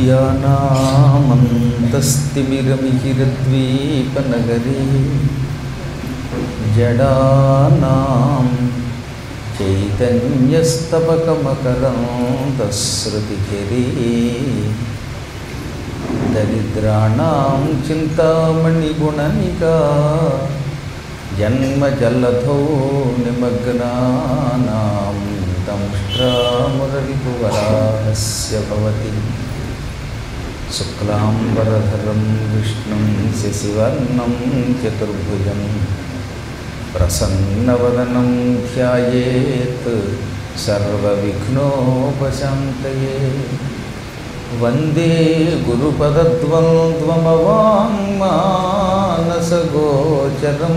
విద్యానామంతస్తిమిరమిహిరద్వీపనగరీ జడానాం చైతన్యస్తపకమకరంతశ్రుతిచరీ దరిద్రాణం చింతామణిగుణనికా జన్మజల్లధో నిమగ్నానాం దంష్ట్రామురరిపువరాహస్య భవతి శుక్లాంబరధరం విష్ణుం శశివర్ణం చతుర్భుజం ప్రసన్నవదనం ధ్యాయేత్ సర్వవిఘ్నోపశాంతయే వందే గురుపదద్వంద్వమవాङ्मानसगोचरं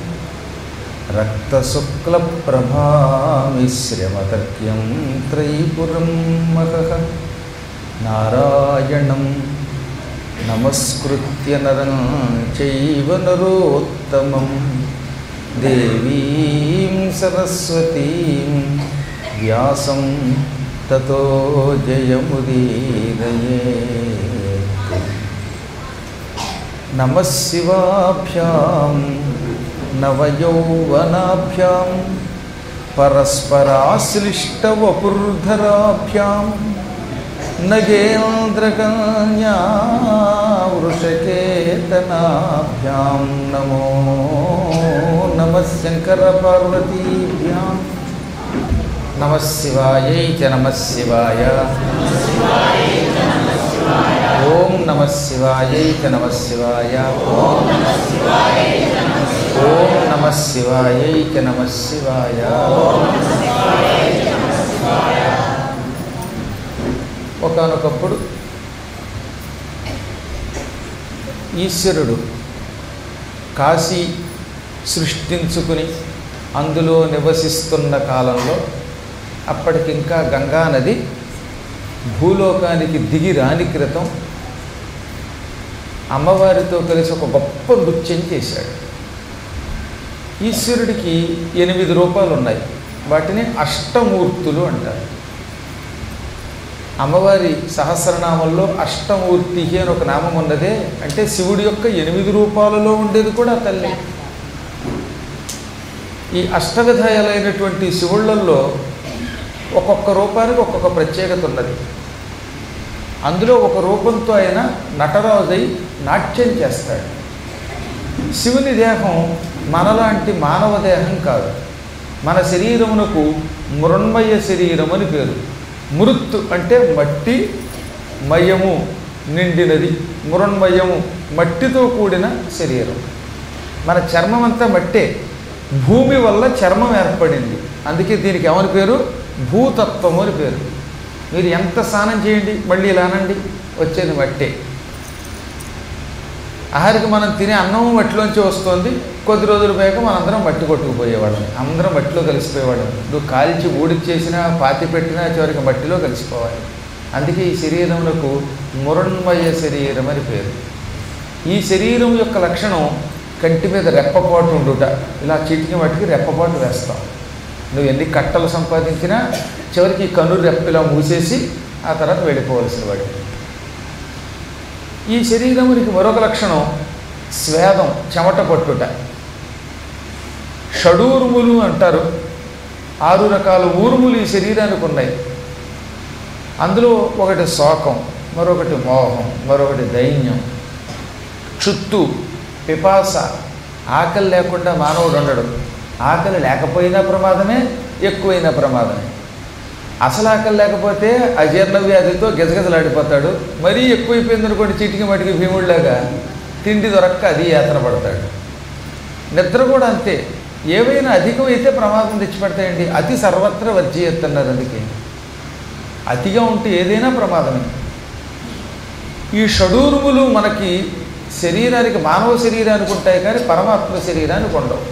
रक्तशुक्लप्रभामिश्रमतर्क्यं त्रयीपुरं महः नारायणं नमस्कृत्य नरं चैव नरोत्तमं देवीं सरस्वतीं व्यासं ततो जयमुदीरये नमः शिवाभ्यां नवयौवनाभ्यां परस्पराश्लिष्टवपुर्धराभ्यां नगेन्द्रकन्या वृषकेतनाभ्यां नमो नमः शङ्करपार्वतीभ्याम् నమ శివాయై చ నమ శివాయ ఓం నమ శివాయై చ నమ శివాయ ఓం నమ శివాయై చ నమ శివాయ ఒకనొకప్పుడు ఈశ్వరుడు కాశీ సృష్టించుకుని అందులో నివసిస్తున్న కాలంలో అప్పటికింకా గంగా నది భూలోకానికి దిగి రాని క్రితం అమ్మవారితో కలిసి ఒక గొప్ప నృత్యం చేశాడు ఈశ్వరుడికి ఎనిమిది రూపాలు ఉన్నాయి వాటిని అష్టమూర్తులు అంటారు అమ్మవారి సహస్రనామంలో అష్టమూర్తి అని ఒక నామం ఉన్నదే అంటే శివుడి యొక్క ఎనిమిది రూపాలలో ఉండేది కూడా తల్లి ఈ అష్టవిధాయాలైనటువంటి శివుళ్ళల్లో ఒక్కొక్క రూపానికి ఒక్కొక్క ప్రత్యేకత ఉన్నది అందులో ఒక రూపంతో ఆయన నటరాజై నాట్యం చేస్తాడు శివుని దేహం మనలాంటి మానవ దేహం కాదు మన శరీరమునకు మృణ్మయ శరీరం అని పేరు మృత్తు అంటే మట్టి మయము నిండినది మృణ్మయము మట్టితో కూడిన శరీరం మన చర్మం అంతా మట్టే భూమి వల్ల చర్మం ఏర్పడింది అందుకే దీనికి ఏమని పేరు భూతత్వము అని పేరు మీరు ఎంత స్నానం చేయండి మళ్ళీ ఇలా అనండి వచ్చేది మట్టే ఆఖరికి మనం తినే అన్నము మట్టిలోంచి వస్తుంది కొద్ది రోజులు పోయాక మనందరం మట్టి కొట్టుకుపోయేవాళ్ళం అందరం మట్టిలో కలిసిపోయేవాళ్ళం నువ్వు కాల్చి ఊడిచ్చేసినా పాతి పెట్టినా చివరికి మట్టిలో కలిసిపోవాలి అందుకే ఈ శరీరములకు మురణ్మయ శరీరం అని పేరు ఈ శరీరం యొక్క లక్షణం కంటి మీద రెప్పపాటు ఉండుట ఇలా చీటికి మట్టికి రెప్పపాటు వేస్తాం నువ్వు ఎన్ని కట్టలు సంపాదించినా చివరికి కన్ను రెప్పిలా మూసేసి ఆ తర్వాత వెళ్ళిపోవలసిన వాడి ఈ శరీరమునికి మరొక లక్షణం స్వేదం చెమట పట్టుట షడూర్ములు అంటారు ఆరు రకాల ఊర్ములు ఈ శరీరానికి ఉన్నాయి అందులో ఒకటి శోకం మరొకటి మోహం మరొకటి దైన్యం చుత్తు పిపాస ఆకలి లేకుండా మానవుడు ఉండడు ఆకలి లేకపోయినా ప్రమాదమే ఎక్కువైనా ప్రమాదమే అసలు ఆకలి లేకపోతే అజీర్ణ వ్యాధితో గజగజలాడిపోతాడు మరీ ఎక్కువైపోయింది అనుకోండి చిటికి మటికి భీముడిలాగా తిండి దొరక్క అది యాత్ర పడతాడు నిద్ర కూడా అంతే ఏవైనా అధికమైతే ప్రమాదం తెచ్చిపెడతాయండి అతి సర్వత్ర వర్జీయత్తన్నారు అందుకే అతిగా ఉంటే ఏదైనా ప్రమాదమే ఈ షడూరుములు మనకి శరీరానికి మానవ శరీరానికి ఉంటాయి కానీ పరమాత్మ శరీరానికి ఉండవు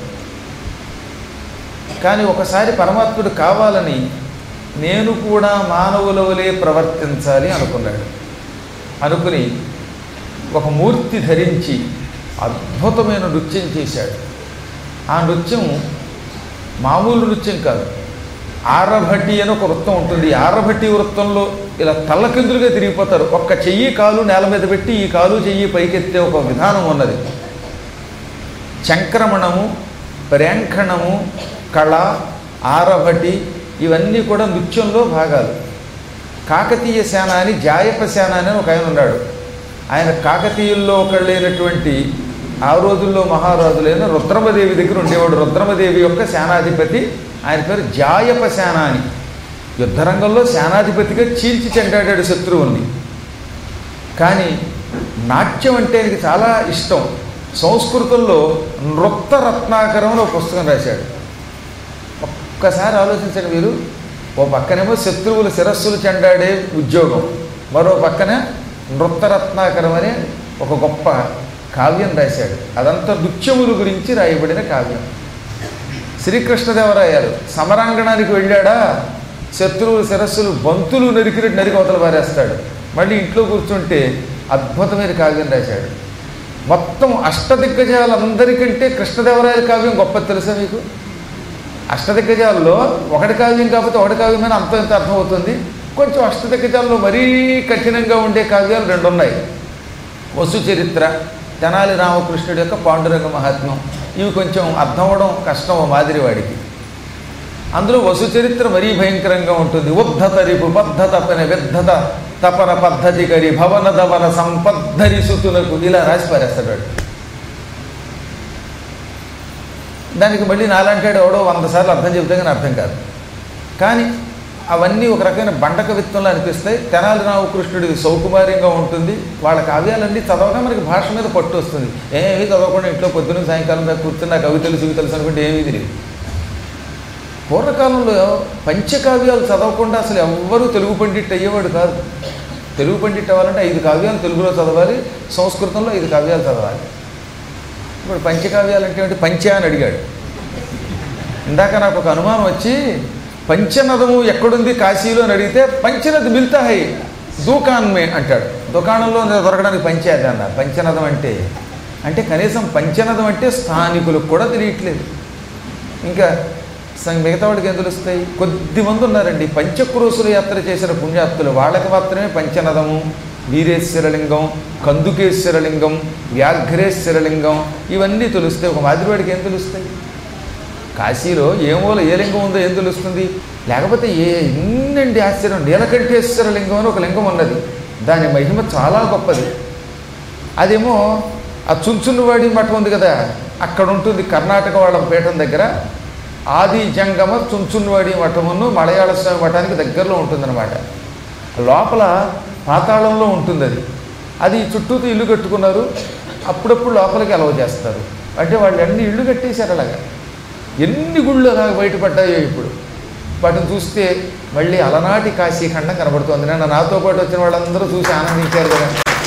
కానీ ఒకసారి పరమాత్ముడు కావాలని నేను కూడా మానవుల వలె ప్రవర్తించాలి అనుకున్నాడు అనుకుని ఒక మూర్తి ధరించి అద్భుతమైన నృత్యం చేశాడు ఆ నృత్యం మామూలు నృత్యం కాదు ఆరభటి అని ఒక వృత్తం ఉంటుంది ఈ ఆరభటి వృత్తంలో ఇలా తల్లకిందులుగా తిరిగిపోతారు ఒక్క చెయ్యి కాలు నేల మీద పెట్టి ఈ కాలు చెయ్యి పైకెత్తే ఒక విధానం ఉన్నది చంక్రమణము ప్రేంఖణము కళ ఆరభటి ఇవన్నీ కూడా నృత్యంలో భాగాలు కాకతీయ సేన అని జాయప సేన అని ఒక ఆయన ఉన్నాడు ఆయన కాకతీయుల్లో ఒకళ్ళైనటువంటి ఆ రోజుల్లో మహారాజులైన రుద్రమదేవి దగ్గర ఉండేవాడు రుద్రమదేవి యొక్క సేనాధిపతి ఆయన పేరు జాయప సేన అని యుద్ధరంగంలో సేనాధిపతిగా చీల్చి చెండాడాడు శత్రువుల్ని కానీ నాట్యం అంటే ఆయనకి చాలా ఇష్టం సంస్కృతంలో నృత్త రత్నాకరం అని ఒక పుస్తకం రాశాడు ఒక్కసారి ఆలోచించండి మీరు ఓ పక్కనేమో శత్రువుల శిరస్సులు చెండాడే ఉద్యోగం మరో పక్కన నృత్తరత్నాకరం అనే ఒక గొప్ప కావ్యం రాశాడు అదంతా నృత్యముల గురించి రాయబడిన కావ్యం శ్రీకృష్ణదేవరాయలు సమరాంగణానికి వెళ్ళాడా శత్రువుల శిరస్సులు బంతులు నరికినట్టు నరికి అవతల పారేస్తాడు మళ్ళీ ఇంట్లో కూర్చుంటే అద్భుతమైన కావ్యం రాశాడు మొత్తం అష్టదిగ్గజాలందరికంటే కృష్ణదేవరాయల కావ్యం గొప్ప తెలుసా మీకు అష్టదిగ్గజాల్లో ఒకటి కావ్యం కాకపోతే ఒకటి కావ్యమైన అంత ఇంత అర్థమవుతుంది కొంచెం అష్టదిగ్గజాల్లో మరీ కఠినంగా ఉండే కావ్యాలు రెండు ఉన్నాయి వసు చరిత్ర తెనాలి రామకృష్ణుడి యొక్క పాండురంగ మహాత్మ్యం ఇవి కొంచెం అర్థం అవడం కష్టం ఓ మాదిరి వాడికి అందులో వసు చరిత్ర మరీ భయంకరంగా ఉంటుంది ఉద్ధత రిపు బద్ధ తపన విద్ధత తపన పద్ధతి కరి భవన దవన సంపద్ధరి సుతులకు ఇలా రాసి పారేస్తాడు వాడు. దానికి మళ్ళీ నాలంటాడు ఎవడో వంద సార్లు అర్థం చెబితే కానీ అర్థం కాదు కానీ అవన్నీ ఒక రకమైన బండక విత్తంలో అనిపిస్తాయి తెనాలి రామకృష్ణుడిది సౌకుమార్యంగా ఉంటుంది వాళ్ళ కావ్యాలన్నీ చదవగా మనకి భాష మీద పట్టు వస్తుంది ఏమీ చదవకుండా ఇంట్లో పొద్దున్న సాయంకాలం దాకా కూర్చుని నాకు అవి తెలుసు ఇవి తెలుసు అనుకుంటే ఏమీ తెలియదు పూర్వకాలంలో పంచకావ్యాలు చదవకుండా అసలు ఎవ్వరూ తెలుగు పండిట్ అయ్యేవాడు కాదు తెలుగు పండిట్ అవ్వాలంటే ఐదు కావ్యాలు తెలుగులో చదవాలి సంస్కృతంలో ఐదు కావ్యాలు చదవాలి ఇప్పుడు పంచకావ్యాలు అంటే ఏంటి పంచ అని అడిగాడు ఇందాక నాకు ఒక అనుమానం వచ్చి పంచనదము ఎక్కడుంది కాశీలో అని అడిగితే పంచనది మిల్తా హై దూకాన్ మే అంటాడు దుకాణంలో దొరకడానికి పంచాది అన్న పంచనదం అంటే అంటే కనీసం పంచనదం అంటే స్థానికులకు కూడా తెలియట్లేదు ఇంకా సం- మిగతా వాడికి ఏం తెలుస్తాయి కొద్ది మంది ఉన్నారండి పంచక్రోసుల యాత్ర చేసిన పుణ్యాత్తులు వాళ్ళకి మాత్రమే పంచనదము వీరేశ్వరలింగం కందుకేశ్వరలింగం వ్యాఘ్రేశ్వరలింగం ఇవన్నీ తెలుస్తాయి ఒక మాదిరివాడికి ఏం తెలుస్తాయి కాశీలో ఏ మూల ఏ లింగం ఉందో ఏం తెలుస్తుంది లేకపోతే ఏ ఎన్నండి ఆశ్చర్యం నీలకంఠేశ్వర లింగం అని ఒక లింగం ఉన్నది దాని మహిమ చాలా గొప్పది అదేమో ఆ చుంచున్నవాడి మఠం ఉంది కదా అక్కడ ఉంటుంది కర్ణాటక వాళ్ళ పీఠం దగ్గర ఆది జంగమ చుంచున్నవాడి మఠమును మలయాళ స్వామి మఠానికి దగ్గరలో ఉంటుందన్నమాట లోపల పాతాళంలో ఉంటుంది అది అది చుట్టూతో ఇల్లు కట్టుకున్నారు అప్పుడప్పుడు లోపలికి అలవ చేస్తారు అంటే వాళ్ళు అన్ని ఇల్లు కట్టేశారు అలాగా ఎన్ని గుళ్ళు అలాగ బయటపడ్డాయో ఇప్పుడు వాటిని చూస్తే మళ్ళీ అలనాటి కాశీఖండం కనబడుతోంది నిన్న నాతో పాటు వచ్చిన వాళ్ళందరూ చూసి ఆనందించారు కదా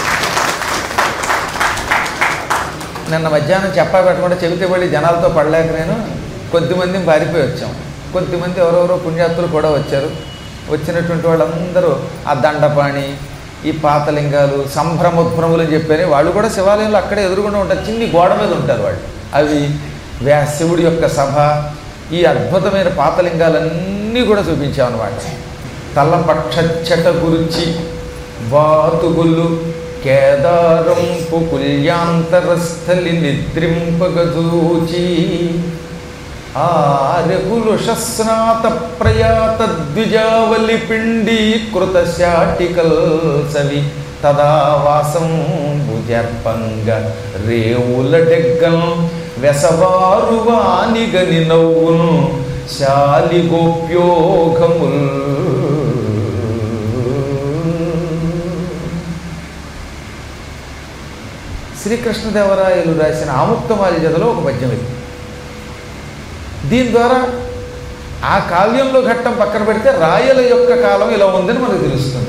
నిన్న మధ్యాహ్నం చెప్పా పెట్టకుండా చెబితే మళ్ళీ జనాలతో పడలేక నేను కొద్దిమంది పారిపోయి వచ్చాం కొద్దిమంది ఎవరెవరో పుణ్యాత్తులు కూడా వచ్చారు వచ్చినటువంటి వాళ్ళందరూ ఆ దండపాణి ఈ పాతలింగాలు సంభ్రమోద్భ్రములు అని చెప్పారు వాళ్ళు కూడా శివాలయంలో అక్కడే ఎదురుగుండా ఉంటారు చిన్ని గోడ మీద ఉంటారు వాళ్ళు అవి వ్యా శివుడి యొక్క సభ ఈ అద్భుతమైన పాతలింగాలన్నీ కూడా చూపించామన్నమాట తల్లపక్షచ్చట గురించి బాతుగుళ్ళు కేదారంపు కుల్యాంతరస్థలి నిద్రింపగజూచి ఆరకులు శస్నాత ప్రయాత ద్విజావలి పిండి కృత శాటికల్ సవి తదా వాసం భుజర్పంగ రేవుల డెగ్గం వెసవారు వానిగని నవ్వును శాలి గోప్యోఘముల్ శ్రీకృష్ణదేవరాయలు రాసిన ఆముక్తమాలి జతలో ఒక పద్యం ఇది దీని ద్వారా ఆ కావ్యంలో ఘట్టం పక్కన పెడితే రాయల యొక్క కాలం ఇలా ఉందని మనకు తెలుస్తుంది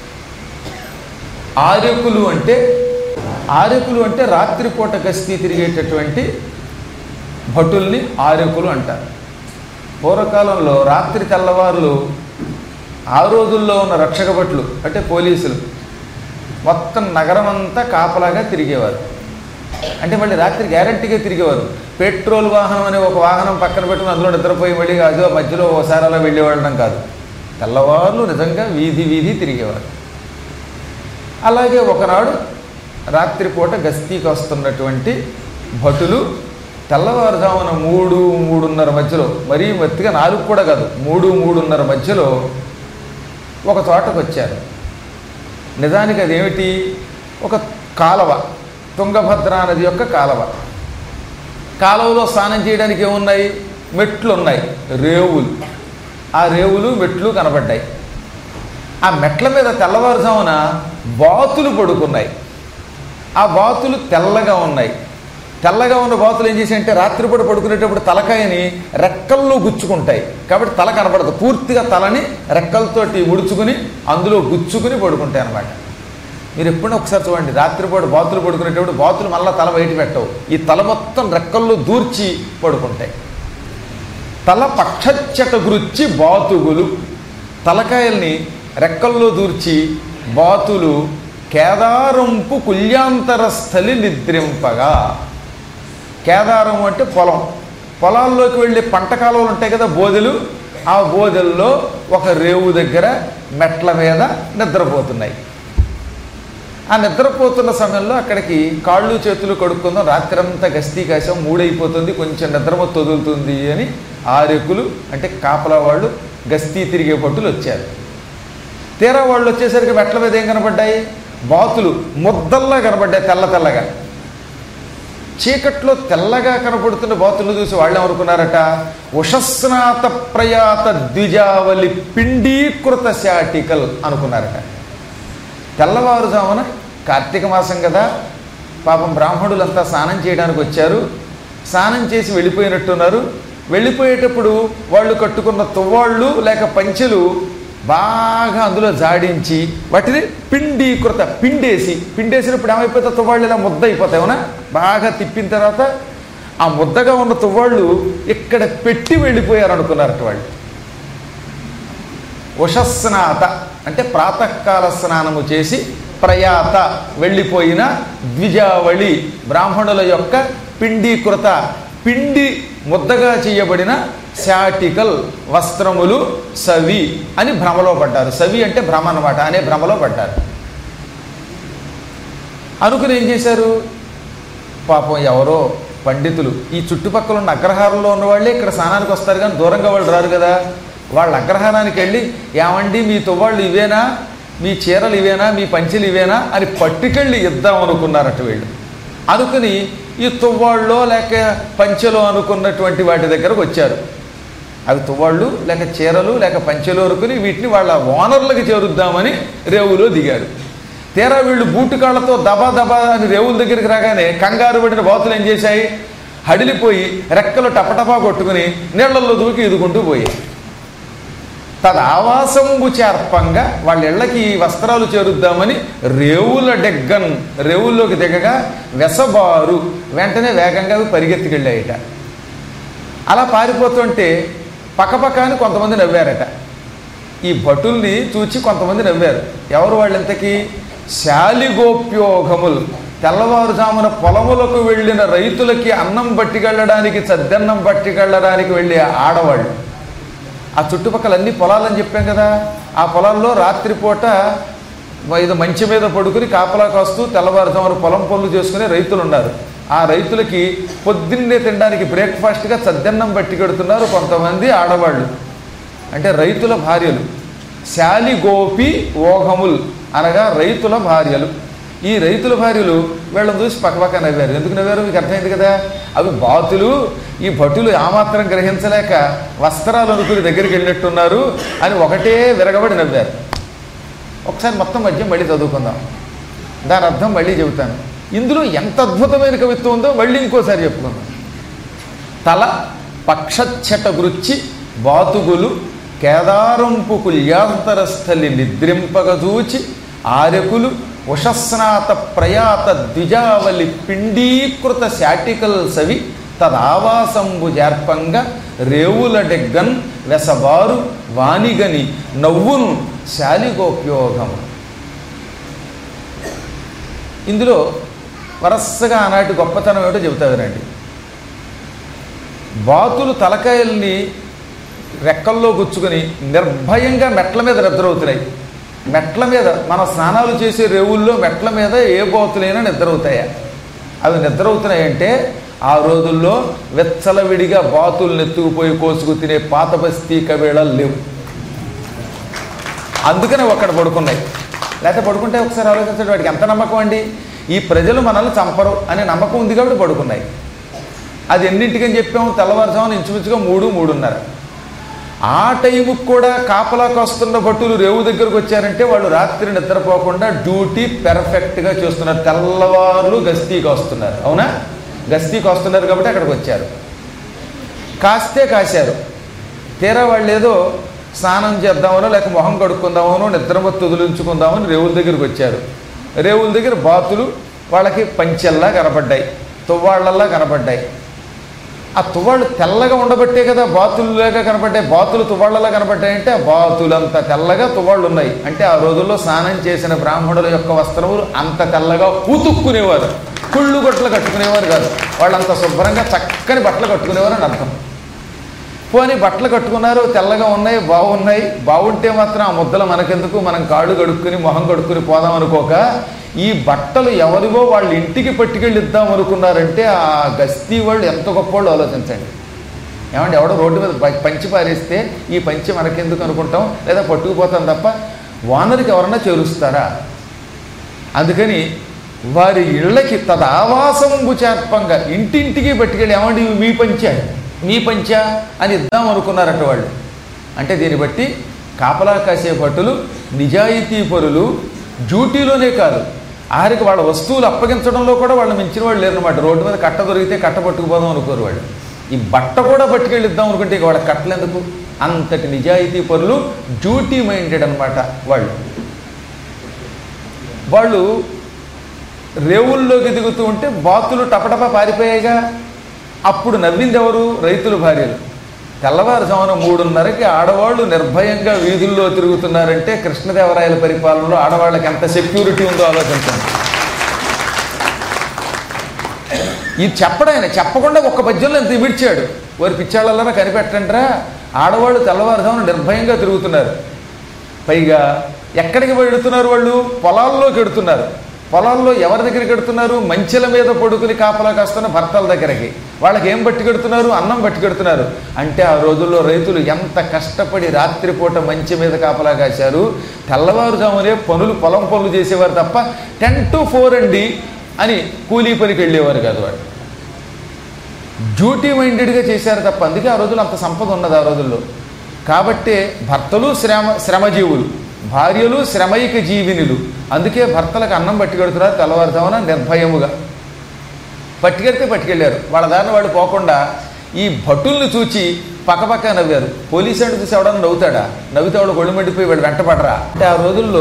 ఆర్యకులు అంటే ఆర్యకులు అంటే రాత్రిపూట గస్తీ తిరిగేటటువంటి భటుల్ని ఆర్యకులు అంటారు పూర్వకాలంలో రాత్రి తెల్లవారులు ఆ రోజుల్లో ఉన్న రక్షక భటులు అంటే పోలీసులు మొత్తం నగరం అంతా కాపలాగా తిరిగేవారు అంటే మళ్ళీ రాత్రి గ్యారంటీగా తిరిగేవారు పెట్రోల్ వాహనం అనే ఒక వాహనం పక్కన పెట్టుకుని అందులో నిద్రపోయి మళ్ళీ అదో మధ్యలో ఓసారి అలా వెళ్ళేవాళ్ళం కాదు తెల్లవారులు నిజంగా వీధి వీధి తిరిగేవారు అలాగే ఒకనాడు రాత్రిపూట గస్తీకి వస్తున్నటువంటి భటులు తెల్లవారుజామున మూడు మూడున్నర మధ్యలో మరీ మత్తిగా నాలుగు కూడా కాదు మూడు మూడున్నర మధ్యలో ఒక తోటకు వచ్చారు నిజానికి అదేమిటి ఒక కాలవ తుంగభద్ర నది యొక్క కాలవ కాలువలో స్నానం చేయడానికి ఏమున్నాయి మెట్లు ఉన్నాయి రేవులు ఆ రేవులు మెట్లు కనబడ్డాయి ఆ మెట్ల మీద తెల్లవారుజామున బాతులు పడుకున్నాయి ఆ బాతులు తెల్లగా ఉన్నాయి తెల్లగా ఉన్న బాతులు ఏం చేసాయంటే రాత్రిపూట పడుకునేటప్పుడు తలకాయని రెక్కల్లో గుచ్చుకుంటాయి కాబట్టి తల కనబడదు పూర్తిగా తలని రెక్కలతోటి ముడుచుకుని అందులో గుచ్చుకుని పడుకుంటాయి అన్నమాట మీరు ఎప్పుడైనా ఒకసారి చూడండి రాత్రిపూట బాతులు పడుకునేటప్పుడు బాతులు మళ్ళీ తల బయట పెట్టవు ఈ తల మొత్తం రెక్కల్లో దూర్చి పడుకుంటాయి తల పక్షచ్చట గురించి బాతుగులు తలకాయల్ని రెక్కల్లో దూర్చి బాతులు కేదారంపు కుల్యాంతర స్థలి నిద్రింపగా కేదారం అంటే పొలం పొలాల్లోకి వెళ్ళే పంట కాలువలు ఉంటాయి కదా బోదెలు ఆ బోదెల్లో ఒక రేవు దగ్గర మెట్ల మీద నిద్రపోతున్నాయి ఆ నిద్రపోతున్న సమయంలో అక్కడికి కాళ్ళు చేతులు కడుక్కుందాం రాత్రంతా గస్తీ కాసాం మూడైపోతుంది కొంచెం నిద్రమత్తు వదులుతుంది అని ఆరెక్కులు అంటే కాపలా వాళ్ళు గస్తీ తిరిగే పట్టులు వచ్చారు తీరా వాళ్ళు వచ్చేసరికి మెట్ల మీద ఏం కనబడ్డాయి బాతులు ముద్దల్లా కనబడ్డాయి తెల్ల తెల్లగా చీకట్లో తెల్లగా కనపడుతున్న బాతులు చూసి వాళ్ళు ఏమనుకున్నారట ఉషస్నాత ప్రయాత ద్విజావలి పిండీకృత శాటికల్ అనుకున్నారట తెల్లవారుజామున కార్తీక మాసం కదా పాపం బ్రాహ్మణులంతా స్నానం చేయడానికి వచ్చారు స్నానం చేసి వెళ్ళిపోయినట్టున్నారు వెళ్ళిపోయేటప్పుడు వాళ్ళు కట్టుకున్న తువ్వాళ్ళు లేక పంచెలు బాగా అందులో జాడించి వాటిని పిండీకృత పిండేసి పిండేసినప్పుడు ఏమైపోతే తువ్వాళ్ళు ఇలా ముద్ద అయిపోతాయి అవునా బాగా తిప్పిన తర్వాత ఆ ముద్దగా ఉన్న తువ్వాళ్ళు ఇక్కడ పెట్టి వెళ్ళిపోయారు అనుకున్నారట వాళ్ళు ఉషస్నాత అంటే ప్రాతకాల స్నానము చేసి ప్రయాత వెళ్ళిపోయిన ద్విజావళి బ్రాహ్మణుల యొక్క పిండీకృత పిండి ముద్దగా చేయబడిన శాటికల్ వస్త్రములు సవి అని భ్రమలో పడ్డారు సవి అంటే భ్రమ అనమాట అనే భ్రమలో పడ్డారు అనుకుని ఏం చేశారు పాపం ఎవరో పండితులు ఈ చుట్టుపక్కల ఉన్న అగ్రహారంలో ఉన్న వాళ్ళే ఇక్కడ స్నానానికి వస్తారు కానీ దూరంగా వాళ్ళు రారు కదా వాళ్ళ అగ్రహారానికి వెళ్ళి ఏమండి మీ తువ్వాళ్ళు ఇవేనా మీ చీరలు ఇవేనా మీ పంచెలు ఇవేనా అని పట్టుకెళ్ళి ఇద్దాం అనుకున్నారట వీళ్ళు అనుకుని ఈ తువ్వాళ్ళలో లేక పంచెలో అనుకున్నటువంటి వాటి దగ్గరకు వచ్చారు అవి తువ్వాళ్ళు లేక చీరలు లేక పంచెలు అనుకుని వీటిని వాళ్ళ ఓనర్లకు చేరుద్దామని రేవులో దిగారు తీరా వీళ్ళు బూటు కాళ్ళతో దబా దబా అని రేవుల దగ్గరికి రాగానే కంగారు పడిన బాతులు ఏం చేశాయి హడిలిపోయి రెక్కలు టపటపా కొట్టుకుని నీళ్లలో దూకి ఎదుకుంటూ పోయాయి తదావాసంబు చేర్పంగా వాళ్ళ ఇళ్ళకి ఈ వస్త్రాలు చేరుద్దామని రేవుల డెగ్గన్ రేవుల్లోకి దిగగా వెసబారు వెంటనే వేగంగా అవి పరిగెత్తుకెళ్ళాయట అలా పారిపోతుంటే పక్కపక్క అని కొంతమంది నవ్వారట ఈ భటుల్ని చూచి కొంతమంది నవ్వారు ఎవరు వాళ్ళు ఇంతకీ శాలిగోప్యోగములు తెల్లవారుజామున పొలములకు వెళ్ళిన రైతులకి అన్నం పట్టుకెళ్ళడానికి చద్దన్నం పట్టుకెళ్ళడానికి వెళ్ళే ఆడవాళ్ళు ఆ చుట్టుపక్కల అన్ని పొలాలని చెప్పాం కదా ఆ పొలాల్లో రాత్రిపూట ఇది మంచి మీద పడుకుని కాపలా కాస్తూ తెల్లవారుజామున పొలం పనులు చేసుకునే రైతులు ఉన్నారు ఆ రైతులకి పొద్దున్నే తినడానికి బ్రేక్ఫాస్ట్గా చద్దన్నం పట్టుకెడుతున్నారు కొంతమంది ఆడవాళ్ళు అంటే రైతుల భార్యలు శాలి గోపి ఓఘముల్ అనగా రైతుల భార్యలు ఈ రైతుల భార్యలు వీళ్ళని చూసి పక్కపక్క నవ్వారు ఎందుకు నవ్వారు మీకు అర్థమైంది కదా అవి బాతులు ఈ భటులు ఆమాత్రం గ్రహించలేక వస్త్రాలు అనుకుని దగ్గరికి వెళ్ళినట్టున్నారు అని ఒకటే విరగబడి నవ్వారు ఒకసారి మొత్తం మధ్య మళ్ళీ చదువుకుందాం దాని అర్థం మళ్ళీ చెబుతాను ఇందులో ఎంత అద్భుతమైన కవిత్వం ఉందో మళ్ళీ ఇంకోసారి చెప్పుకుందాం తల పక్షచ్చట గురుచ్చి బాతుగులు కేదారంపు కుల్యాంతరస్థలి నిద్రింపగజూచి ఆరెకులు ఉషస్నాత ప్రయాత ద్విజావలి పిండీకృత శాటికల్ సవి తదావాసంబు జార్పంగా రేవుల డెగ్గన్ వెసబారు వానిగని నవ్వును శాలిగోప్యోగము ఇందులో వరసగా ఆనాటి గొప్పతనం ఏమిటో చెబుతా వినండి బాతులు తలకాయల్ని రెక్కల్లో గుచ్చుకొని నిర్భయంగా మెట్ల మీద నిద్రవుతున్నాయి మెట్ల మీద మన స్నానాలు చేసే రేవుల్లో మెట్ల మీద ఏ బాతులైనా నిద్రవుతాయా అవి నిద్రవుతున్నాయంటే ఆ రోజుల్లో వెచ్చలవిడిగా బాతులు నెత్తుకుపోయి కోసుకు తినే పాత బస్తీ కవేళలు లేవు అందుకనే ఒక్కడ పడుకున్నాయి లేకపోతే పడుకుంటే ఒకసారి ఆలోచించండి వాడికి ఎంత నమ్మకం అండి ఈ ప్రజలు మనల్ని చంపరు అనే నమ్మకం ఉంది కాబట్టి పడుకున్నాయి అది ఎన్నింటికని చెప్పాము తెల్లవారుజామున ఇంచుమించుగా మూడు మూడున్నర ఆ టైంకి కూడా కాపలాకి వస్తున్న భట్టులు రేవు దగ్గరకు వచ్చారంటే వాళ్ళు రాత్రి నిద్రపోకుండా డ్యూటీ పెర్ఫెక్ట్గా చేస్తున్నారు తెల్లవారులు గస్తీకి వస్తున్నారు అవునా గస్తీకి వస్తున్నారు కాబట్టి అక్కడికి వచ్చారు కాస్తే కాశారు తీరా వాళ్ళు ఏదో స్నానం చేద్దామనో లేక మొహం కడుక్కుందామనో నిద్రమత్తు వదిలించుకుందామని రేవుల దగ్గరికి వచ్చారు రేవుల దగ్గర బాతులు వాళ్ళకి పంచెల్లా కనపడ్డాయి తువ్వాళ్ళల్లా కనపడ్డాయి ఆ తువ్వాళ్ళు తెల్లగా ఉండబట్టే కదా బాతులులాగా కనపడ్డాయి బాతులు తువ్వాళ్ళలా కనపడ్డాయంటే ఆ బాతులంత తెల్లగా తువ్వాళ్ళు ఉన్నాయి అంటే ఆ రోజుల్లో స్నానం చేసిన బ్రాహ్మణుల యొక్క వస్త్రములు అంత తెల్లగా ఉతుక్కునేవారు కుళ్ళు బట్టలు కట్టుకునేవారు కాదు వాళ్ళంత శుభ్రంగా చక్కని బట్టలు కట్టుకునేవారు అని అర్థం పోనీ బట్టలు కట్టుకున్నారు తెల్లగా ఉన్నాయి బాగున్నాయి బాగుంటే మాత్రం ఆ ముద్దలు మనకెందుకు మనం కాళ్ళు కడుక్కుని మొహం కడుక్కుని పోదాం అనుకోక ఈ బట్టలు ఎవరివో వాళ్ళ ఇంటికి పట్టుకెళ్ళి ఇద్దాం అనుకున్నారంటే ఆ గస్తీ వాళ్ళు ఎంత గొప్పవాళ్ళు ఆలోచించండి ఏమంటే ఎవడో రోడ్డు మీద ప- పంచి పారేస్తే ఈ పంచి మనకెందుకు అనుకుంటాం లేదా పట్టుకుపోతాం తప్ప వానరికి ఎవరన్నా చేరుస్తారా అందుకని వారి ఇళ్ళకి తదావాసంబు చేర్పంగా ఇంటింటికి పట్టుకెళ్ళి ఏమండి ఇవి మీ పంచా మీ పంచా అని ఇద్దాం అనుకున్నారట వాళ్ళు అంటే దీన్ని బట్టి కాపలా కాసే భటులు నిజాయితీ పరులు డ్యూటీలోనే కాదు ఆఖరికి వాళ్ళ వస్తువులు అప్పగించడంలో కూడా వాళ్ళు మించిన వాళ్ళు లేరనమాట రోడ్డు మీద కట్ట దొరికితే కట్ట పట్టుకుపోదాం అనుకోరు వాళ్ళు ఈ బట్ట కూడా పట్టుకెళ్ళి ఇద్దాం అనుకుంటే ఇక వాళ్ళ కట్టలేందుకు అంతటి నిజాయితీ పరులు డ్యూటీ మైండెడ్ అనమాట వాళ్ళు వాళ్ళు రేవుల్లోకి దిగుతూ ఉంటే బాతులు టపటప పారిపోయాయిగా అప్పుడు నవ్వింది ఎవరు రైతుల భార్యలు తెల్లవారుజామున మూడున్నరకి ఆడవాళ్ళు నిర్భయంగా వీధుల్లో తిరుగుతున్నారంటే కృష్ణదేవరాయల పరిపాలనలో ఆడవాళ్ళకి ఎంత సెక్యూరిటీ ఉందో ఆలోచించండి ఇది చెప్పడాయన చెప్పకుండా ఒక్క పద్యంలో ఎంత విడిచాడు వారి పిచ్చాళ్ళలో కనిపెట్టండిరా ఆడవాళ్ళు తెల్లవారుజామున నిర్భయంగా తిరుగుతున్నారు పైగా ఎక్కడికి వెడుతున్నారు వాళ్ళు పొలాల్లోకి ఎడుతున్నారు పొలాల్లో ఎవరి దగ్గరికి ఎడుతున్నారు మంచెల మీద పడుకుని కాపలా కాస్తున్న భర్తల దగ్గరికి వాళ్ళకి ఏం పట్టి కడుతున్నారు అన్నం పట్టి కడుతున్నారు అంటే ఆ రోజుల్లో రైతులు ఎంత కష్టపడి రాత్రిపూట మంచి మీద కాపలా కాశారు తెల్లవారుజామునే పనులు పొలం పనులు చేసేవారు తప్ప టెన్ టు ఫోర్ అండి అని కూలీ పనికి వెళ్ళేవారు కాదు వాళ్ళు డ్యూటీ మైండెడ్గా చేశారు తప్ప అందుకే ఆ రోజుల్లో అంత సంపద ఉన్నది ఆ రోజుల్లో కాబట్టే భర్తలు శ్రమ శ్రమజీవులు భార్యలు శ్రమైక జీవినులు అందుకే భర్తలకు అన్నం పట్టుకెడుతున్నారు తెల్లవారుజామున నిర్భయముగా పట్టుకెడితే పట్టుకెళ్ళారు వాళ్ళ దారిని వాళ్ళు పోకుండా ఈ భటుల్ని చూచి పక్కపక్క నవ్వారు పోలీసు అంటే చూసి ఎవడన్నా నవ్వుతాడా నవ్వితే వాడు గొళ్ళు మండిపోయి వాడు వెంటపడరా అంటే ఆ రోజుల్లో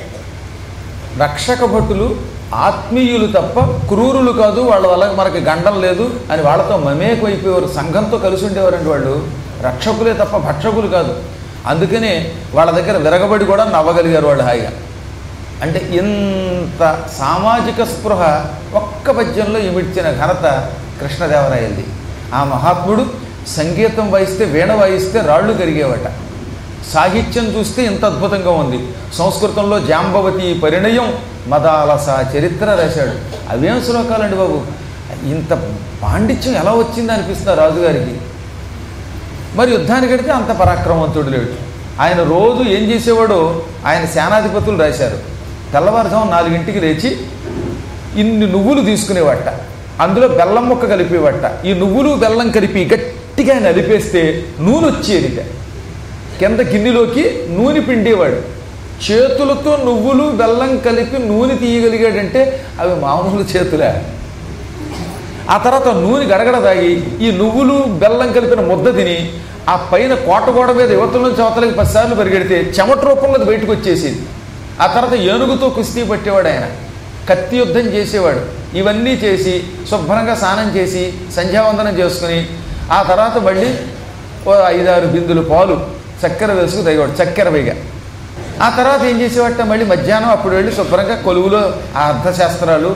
రక్షక భటులు ఆత్మీయులు తప్ప క్రూరులు కాదు వాళ్ళ వల్ల మనకి గండం లేదు అని వాళ్ళతో మమేకం అయిపోయేవారు సంఘంతో కలిసి ఉండేవారండి వాళ్ళు రక్షకులే తప్ప భక్షకులు కాదు అందుకనే వాళ్ళ దగ్గర విరగబడి కూడా నవ్వగలిగారు వాళ్ళు హాయిగా అంటే ఇంత సామాజిక స్పృహ ఒక్క పద్యంలో ఇమిడ్చిన ఘనత కృష్ణదేవరాయలది ఆ మహాత్ముడు సంగీతం వాయిస్తే వీణ వాయిస్తే రాళ్ళు కరిగేవట సాహిత్యం చూస్తే ఇంత అద్భుతంగా ఉంది సంస్కృతంలో జాంబవతి పరిణయం మదాలస చరిత్ర రాశాడు అవేం శ్లోకాలండి బాబు ఇంత పాండిత్యం ఎలా వచ్చింది అనిపిస్తుంది రాజుగారికి మరి యుద్ధానికి వెడితే అంత పరాక్రమవంతుడు లేడు ఆయన రోజు ఏం చేసేవాడో ఆయన సేనాధిపతులు రాశారు తెల్లవారుజాము నాలుగింటికి లేచి ఇన్ని నువ్వులు తీసుకునేవట అందులో బెల్లం ముక్క కలిపేవట ఈ నువ్వులు బెల్లం కలిపి గట్టిగా నలిపేస్తే నూనె వచ్చేదిట కింద గిన్నెలోకి నూనె పిండేవాడు చేతులతో నువ్వులు బెల్లం కలిపి నూనె తీయగలిగాడంటే అవి మామూలు చేతులే ఆ తర్వాత నూనె గడగడ తాగి ఈ నువ్వులు బెల్లం కలిపిన ముద్ద తిని ఆ పైన కోటగోడ మీద యువతల నుంచి అవతలకి పదిసార్లు పరిగెడితే చెమట రూపంలో అది బయటకు వచ్చేసేది ఆ తర్వాత ఏనుగుతో కుస్తీ పట్టేవాడు ఆయన కత్తి యుద్ధం చేసేవాడు ఇవన్నీ చేసి శుభ్రంగా స్నానం చేసి సంధ్యావందనం చేసుకుని ఆ తర్వాత మళ్ళీ ఓ ఐదారు బిందులు పాలు చక్కెర వేసుకు తాగేవాడు చక్కెర పైగా ఆ తర్వాత ఏం చేసేవాట మళ్ళీ మధ్యాహ్నం అప్పుడు వెళ్ళి శుభ్రంగా కొలువులో ఆ అర్థశాస్త్రాలు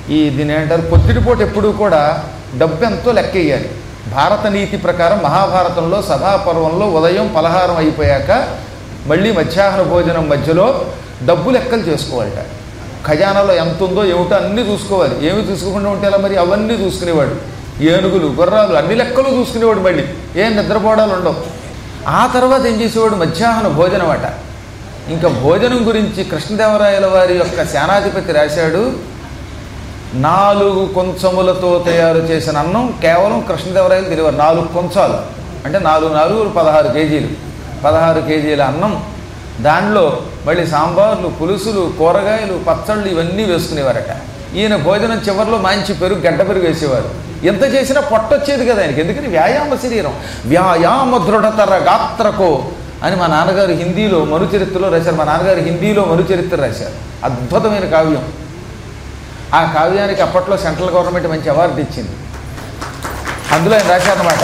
ఈ దీని ఏంటారు పొద్దుటిపూట ఎప్పుడూ కూడా డబ్బు ఎంతో లెక్క వేయాలి భారత నీతి ప్రకారం మహాభారతంలో సభాపర్వంలో ఉదయం పలహారం అయిపోయాక మళ్ళీ మధ్యాహ్న భోజనం మధ్యలో డబ్బు లెక్కలు చేసుకోవాలట ఖజానాలో ఎంత ఉందో ఏమిటో అన్నీ చూసుకోవాలి ఏమి చూసుకోకుండా ఉంటే ఎలా మరి అవన్నీ చూసుకునేవాడు ఏనుగులు గుర్రాలు అన్ని లెక్కలు చూసుకునేవాడు మళ్ళీ ఏం నిద్రపోవడాలు ఉండవు ఆ తర్వాత ఏం చేసేవాడు మధ్యాహ్న భోజనం అట ఇంకా భోజనం గురించి కృష్ణదేవరాయల వారి యొక్క సేనాధిపతి రాశాడు నాలుగు కొంచములతో తయారు చేసిన అన్నం కేవలం కృష్ణదేవరాయలు తెలివారు నాలుగు కొంచాలు అంటే నాలుగు నాలుగు పదహారు కేజీలు పదహారు కేజీల అన్నం దానిలో మళ్ళీ సాంబార్లు పులుసులు కూరగాయలు పచ్చళ్ళు ఇవన్నీ వేసుకునేవారట ఈయన భోజనం చివరిలో మంచి పెరుగు గడ్డ పెరుగు వేసేవారు ఎంత చేసినా పొట్టొచ్చేది కదా ఆయనకి ఎందుకని వ్యాయామ శరీరం వ్యాయామ దృఢతర గాత్రకో అని మా నాన్నగారు హిందీలో మనుచరిత్రలో రాశారు మా నాన్నగారు హిందీలో మనుచరిత్ర రాశారు అద్భుతమైన కావ్యం ఆ కావ్యానికి అప్పట్లో సెంట్రల్ గవర్నమెంట్ మంచి అవార్డు ఇచ్చింది అందులో ఆయన రాశారన్నమాట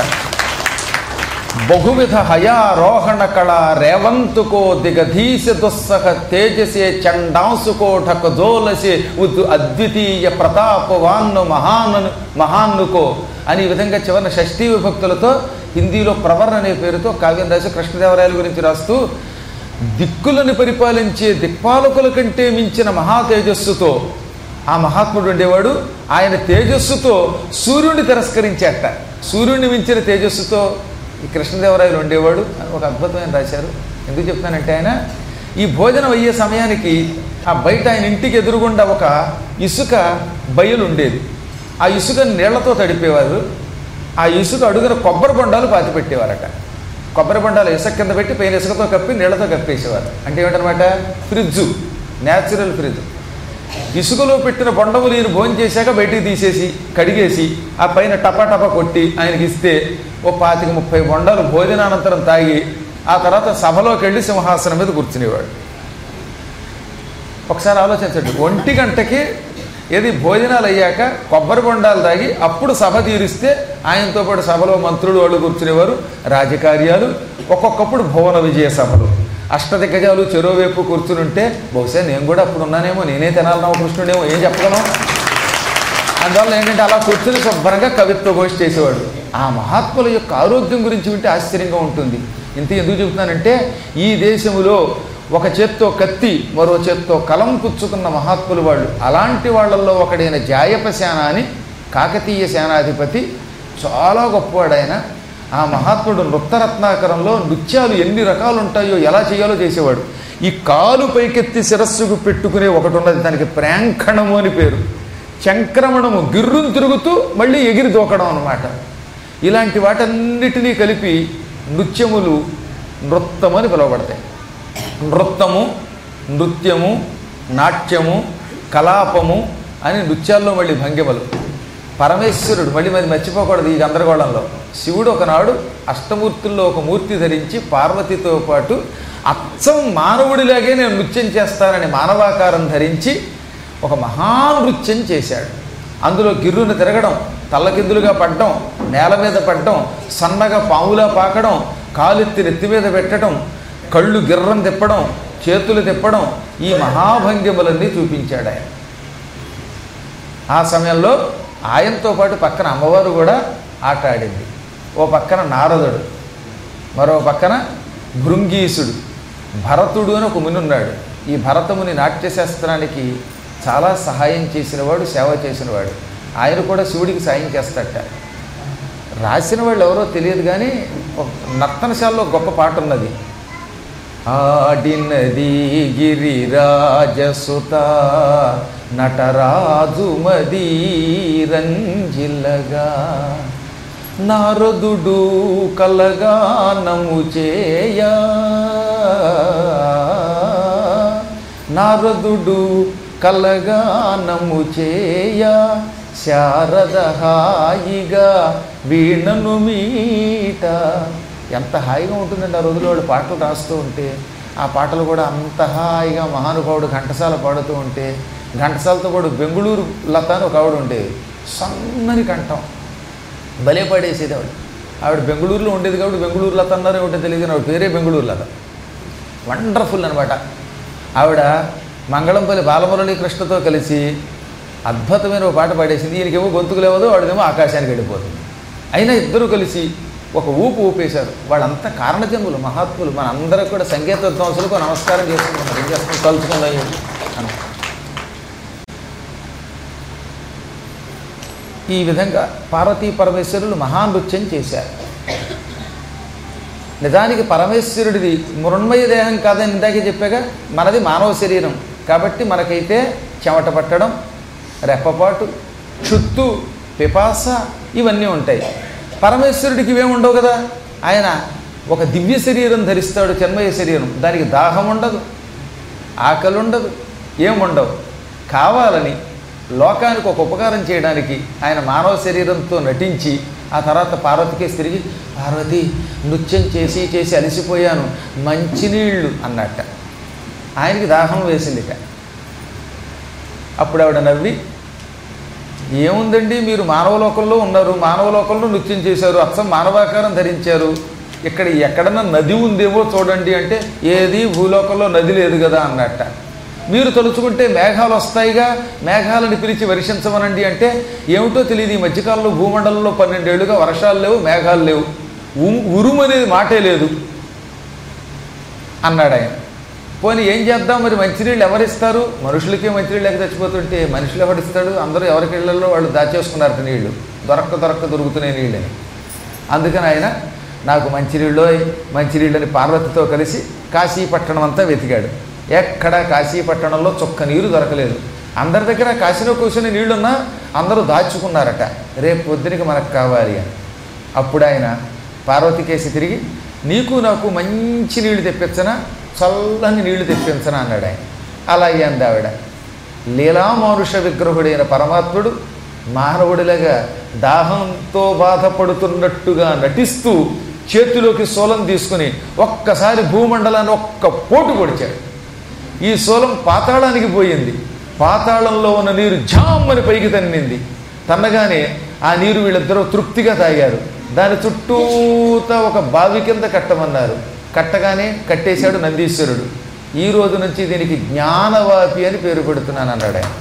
బహువిధ హయారోహణ కళ రేవంతుకో దిగధీశ దుస్సహ తేజసే చండాంసుకో ఢకజోలసే ఉద్ అద్వితీయ ప్రతాపవాన్ను మహాను మహాన్నుకో అని ఈ విధంగా చివరిన షష్ఠీ విభక్తులతో హిందీలో ప్రవర్ అనే పేరుతో కావ్యం రాసి కృష్ణదేవరాయల గురించి రాస్తూ దిక్కులను పరిపాలించే దిక్పాలకుల కంటే మించిన మహా తేజస్సుతో ఆ మహాత్ముడు ఉండేవాడు ఆయన తేజస్సుతో సూర్యుడిని తిరస్కరించేట సూర్యుడిని మించిన తేజస్సుతో ఈ కృష్ణదేవరాయలు ఉండేవాడు అని ఒక అద్భుతమైన రాశారు ఎందుకు చెప్తానంటే ఆయన ఈ భోజనం అయ్యే సమయానికి ఆ బయట ఆయన ఇంటికి ఎదురుగుండా ఒక ఇసుక బయలు ఉండేది ఆ ఇసుక నీళ్లతో తడిపేవారు ఆ ఇసుక అడుగున కొబ్బరి బొండాలు పాతి పెట్టేవారట కొబ్బరి బొండాలు ఇసుక కింద పెట్టి పైన ఇసుకతో కప్పి నీళ్లతో కప్పేసేవారు అంటే ఏమిటనమాట ఫ్రిడ్జు న్యాచురల్ ఫ్రిడ్జ్ ఇసుకలో పెట్టిన బొండము నీరు భోజనం చేశాక బయటికి తీసేసి కడిగేసి ఆ పైన టపా టపా కొట్టి ఆయనకి ఇస్తే ఓ పాతిక ముప్పై బొండాలు భోజనానంతరం తాగి ఆ తర్వాత సభలోకి వెళ్ళి సింహాసనం మీద కూర్చునేవాడు ఒకసారి ఆలోచించండి ఒంటి గంటకి ఏది భోజనాలు అయ్యాక కొబ్బరి బొండాలు తాగి అప్పుడు సభ తీరిస్తే ఆయనతో పాటు సభలో మంత్రులు వాళ్ళు కూర్చునేవారు రాజకార్యాలు ఒక్కొక్కప్పుడు భువన విజయ సభలు అష్టదిగ్గజాలు చెరో వైపు కూర్చుని ఉంటే బహుశా నేను కూడా అప్పుడు ఉన్నానేమో నేనే తెనాలరావు కృష్ణుడేమో ఏం చెప్పగలను అందువల్ల ఏంటంటే అలా కూర్చుని శుభ్రంగా కవిత్వ గోష్ఠి చేసేవాడు ఆ మహాత్ముల యొక్క ఆరోగ్యం గురించి వింటే ఆశ్చర్యంగా ఉంటుంది ఇంత ఎందుకు చెబుతున్నానంటే ఈ దేశములో ఒక చేత్తో కత్తి మరో చేత్తో కలం పుచ్చుకున్న మహాత్ములు వాళ్ళు అలాంటి వాళ్ళల్లో ఒకడైన జాయప సేన అని కాకతీయ సేనాధిపతి చాలా గొప్పవాడు ఆయన ఆ మహాత్ముడు నృత్తరత్నాకరంలో నృత్యాలు ఎన్ని రకాలు ఉంటాయో ఎలా చేయాలో చేసేవాడు ఈ కాలు పైకెత్తి శిరస్సుకు పెట్టుకునే ఒకటి ఉన్నది దానికి ప్రాంకణము అని పేరు చంక్రమణము గిర్రును తిరుగుతూ మళ్ళీ ఎగిరి దూకడం అన్నమాట ఇలాంటి వాటన్నిటినీ కలిపి నృత్యములు నృత్తము అని పిలువబడతాయి నృత్తము నృత్యము నాట్యము కలాపము అని నృత్యాల్లో మళ్ళీ భంగిమలు పరమేశ్వరుడు మళ్ళీ మరి మర్చిపోకూడదు ఈ గందరగోళంలో శివుడు ఒకనాడు అష్టమూర్తుల్లో ఒక మూర్తి ధరించి పార్వతితో పాటు అచ్చం మానవుడిలాగే నేను నృత్యం చేస్తానని మానవాకారం ధరించి ఒక మహానృత్యం చేశాడు అందులో గిర్రును తిరగడం తల్లకిందులుగా పడ్డం నేల మీద పడ్డం సన్నగా పాములా పాకడం కాలెత్తి నెత్తి మీద పెట్టడం కళ్ళు గిర్రం తిప్పడం చేతులు తిప్పడం ఈ మహాభంగిములన్నీ చూపించాడు ఆయన ఆ సమయంలో ఆయనతో పాటు పక్కన అమ్మవారు కూడా ఆట ఆడింది ఓ పక్కన నారదుడు మరో పక్కన భృంగీసుడు భరతుడు అని ఒక ముని ఉన్నాడు ఈ భరతముని నాట్యశాస్త్రానికి చాలా సహాయం చేసినవాడు సేవ చేసినవాడు ఆయన కూడా శివుడికి సాయం చేస్తాడట రాసిన వాళ్ళు ఎవరో తెలియదు కానీ ఒక నర్తనశాలలో గొప్ప పాట ఉన్నది ఆడినది గిరిరాజసుత నటరాజు మదీరంజిల్లగా నారదుడు కలగానము చేయ నారదుడు కలగానము చేయ శారద హాయిగా వీణను మీట ఎంత హాయిగా ఉంటుందండి ఆ రోజుల్లో వాళ్ళు పాటలు రాస్తూ ఉంటే ఆ పాటలు కూడా అంత హాయిగా మహానుభావుడు ఘంటసాల పాడుతూ ఉంటే ఘంటసాలతో పాటు బెంగుళూరు లత అని ఒక ఆవిడ ఉండేది సన్నని కంఠం భలే పాడేసేది ఆవిడ ఆవిడ బెంగళూరులో ఉండేది కాబట్టి బెంగళూరు లత అన్నారో ఏమిటో తెలియదు కానీ ఆవిడ పేరే బెంగళూరు లత వండర్ఫుల్ అనమాట ఆవిడ మంగళంపల్లి బాలమురళీ కృష్ణతో కలిసి అద్భుతమైన ఒక పాట పాడేసింది ఈయనకేమో గొంతుకు లేవదు వాడిదేమో ఆకాశానికి వెళ్ళిపోతుంది అయినా ఇద్దరు కలిసి ఒక ఊపు ఊపేశారు వాళ్ళంతా కారణజన్ములు మహాత్ములు మన అందరూ కూడా సంగీత విద్వాంసులకు నమస్కారం చేసుకుంటున్నారు ఏం చేస్తున్నాం కలుసుకుందాం అని ఈ విధంగా పార్వతీ పరమేశ్వరులు మహానృత్యం చేశారు నిజానికి పరమేశ్వరుడిది మృణ్మయ దేహం కాదని ఇందాకే చెప్పాగా మనది మానవ శరీరం కాబట్టి మనకైతే చెమట పట్టడం రెప్పపాటు క్షుత్తు పిపాస ఇవన్నీ ఉంటాయి పరమేశ్వరుడికి ఇవేం ఉండవు కదా ఆయన ఒక దివ్య శరీరం ధరిస్తాడు చిన్మయ శరీరం దానికి దాహం ఉండదు ఆకలి ఉండదు ఏముండవు కావాలని లోకానికి ఒక ఉపకారం చేయడానికి ఆయన మానవ శరీరంతో నటించి ఆ తర్వాత పార్వతికేసి తిరిగి పార్వతి నృత్యం చేసి చేసి అలసిపోయాను మంచినీళ్ళు అన్నట్ట ఆయనకి దాహం వేసిందిట అప్పుడు ఆవిడ నవ్వి ఏముందండి మీరు మానవలోకంలో ఉన్నారు మానవలోకంలో నృత్యం చేశారు అచ్చం మానవాకారం ధరించారు ఇక్కడ ఎక్కడన్నా నది ఉందేమో చూడండి అంటే ఏది భూలోకంలో నది లేదు కదా అన్నట్ట మీరు తలుచుకుంటే మేఘాలు వస్తాయిగా మేఘాలను పిలిచి వర్షించమనండి అంటే ఏమిటో తెలియదు ఈ మధ్యకాలంలో భూమండలంలో పన్నెండేళ్లుగా వర్షాలు లేవు మేఘాలు లేవు ఉం- ఉరుము అనేది మాటే లేదు అన్నాడు ఆయన పోనీ ఏం చేద్దాం మరి మంచినీళ్ళు ఎవరిస్తారు మనుషులకే మంచినీళ్ళు లేక చచ్చిపోతుంటే మనుషులు ఎవరిస్తాడు అందరూ ఎవరికి ఇళ్లలో వాళ్ళు దాచేసుకున్నారు నీళ్లు దొరక్క దొరక్క దొరుకుతున్నాయి నీళ్ళని అందుకని ఆయన నాకు మంచినీళ్ళు మంచినీళ్ళని పార్వతితో కలిసి కాశీపట్టణం అంతా వెతికాడు ఎక్కడ కాశీపట్టణంలో చొక్క నీరు దొరకలేదు అందరి దగ్గర కాశీలో కూర్చొని నీళ్లున్నా అందరూ దాచుకున్నారట రేపు పొద్దునకి మనకు కావాలి అని అప్పుడు ఆయన పార్వతికేసి తిరిగి నీకు నాకు మంచి నీళ్లు తెప్పించనా చల్లని నీళ్లు తెప్పించనా అన్నాడు ఆయన అలా అయ్యింది ఆవిడ లీలామానుష విగ్రహుడైన పరమాత్ముడు మానవుడిలాగా దాహంతో బాధపడుతున్నట్టుగా నటిస్తూ చేతిలోకి శూలం తీసుకుని ఒక్కసారి భూమండలాన్ని ఒక్క పోటు పొడిచాడు ఈ శూలం పాతాళానికి పోయింది పాతాళంలో ఉన్న నీరు జామ్మని పైకి తన్నింది తన్నగానే ఆ నీరు వీళ్ళిద్దరూ తృప్తిగా తాగారు దాని చుట్టూతా ఒక బావి కింద కట్టమన్నారు కట్టగానే కట్టేశాడు నందీశ్వరుడు ఈ రోజు నుంచి దీనికి జ్ఞానవాపి అని పేరు పెడుతున్నాను అన్నాడు ఆయన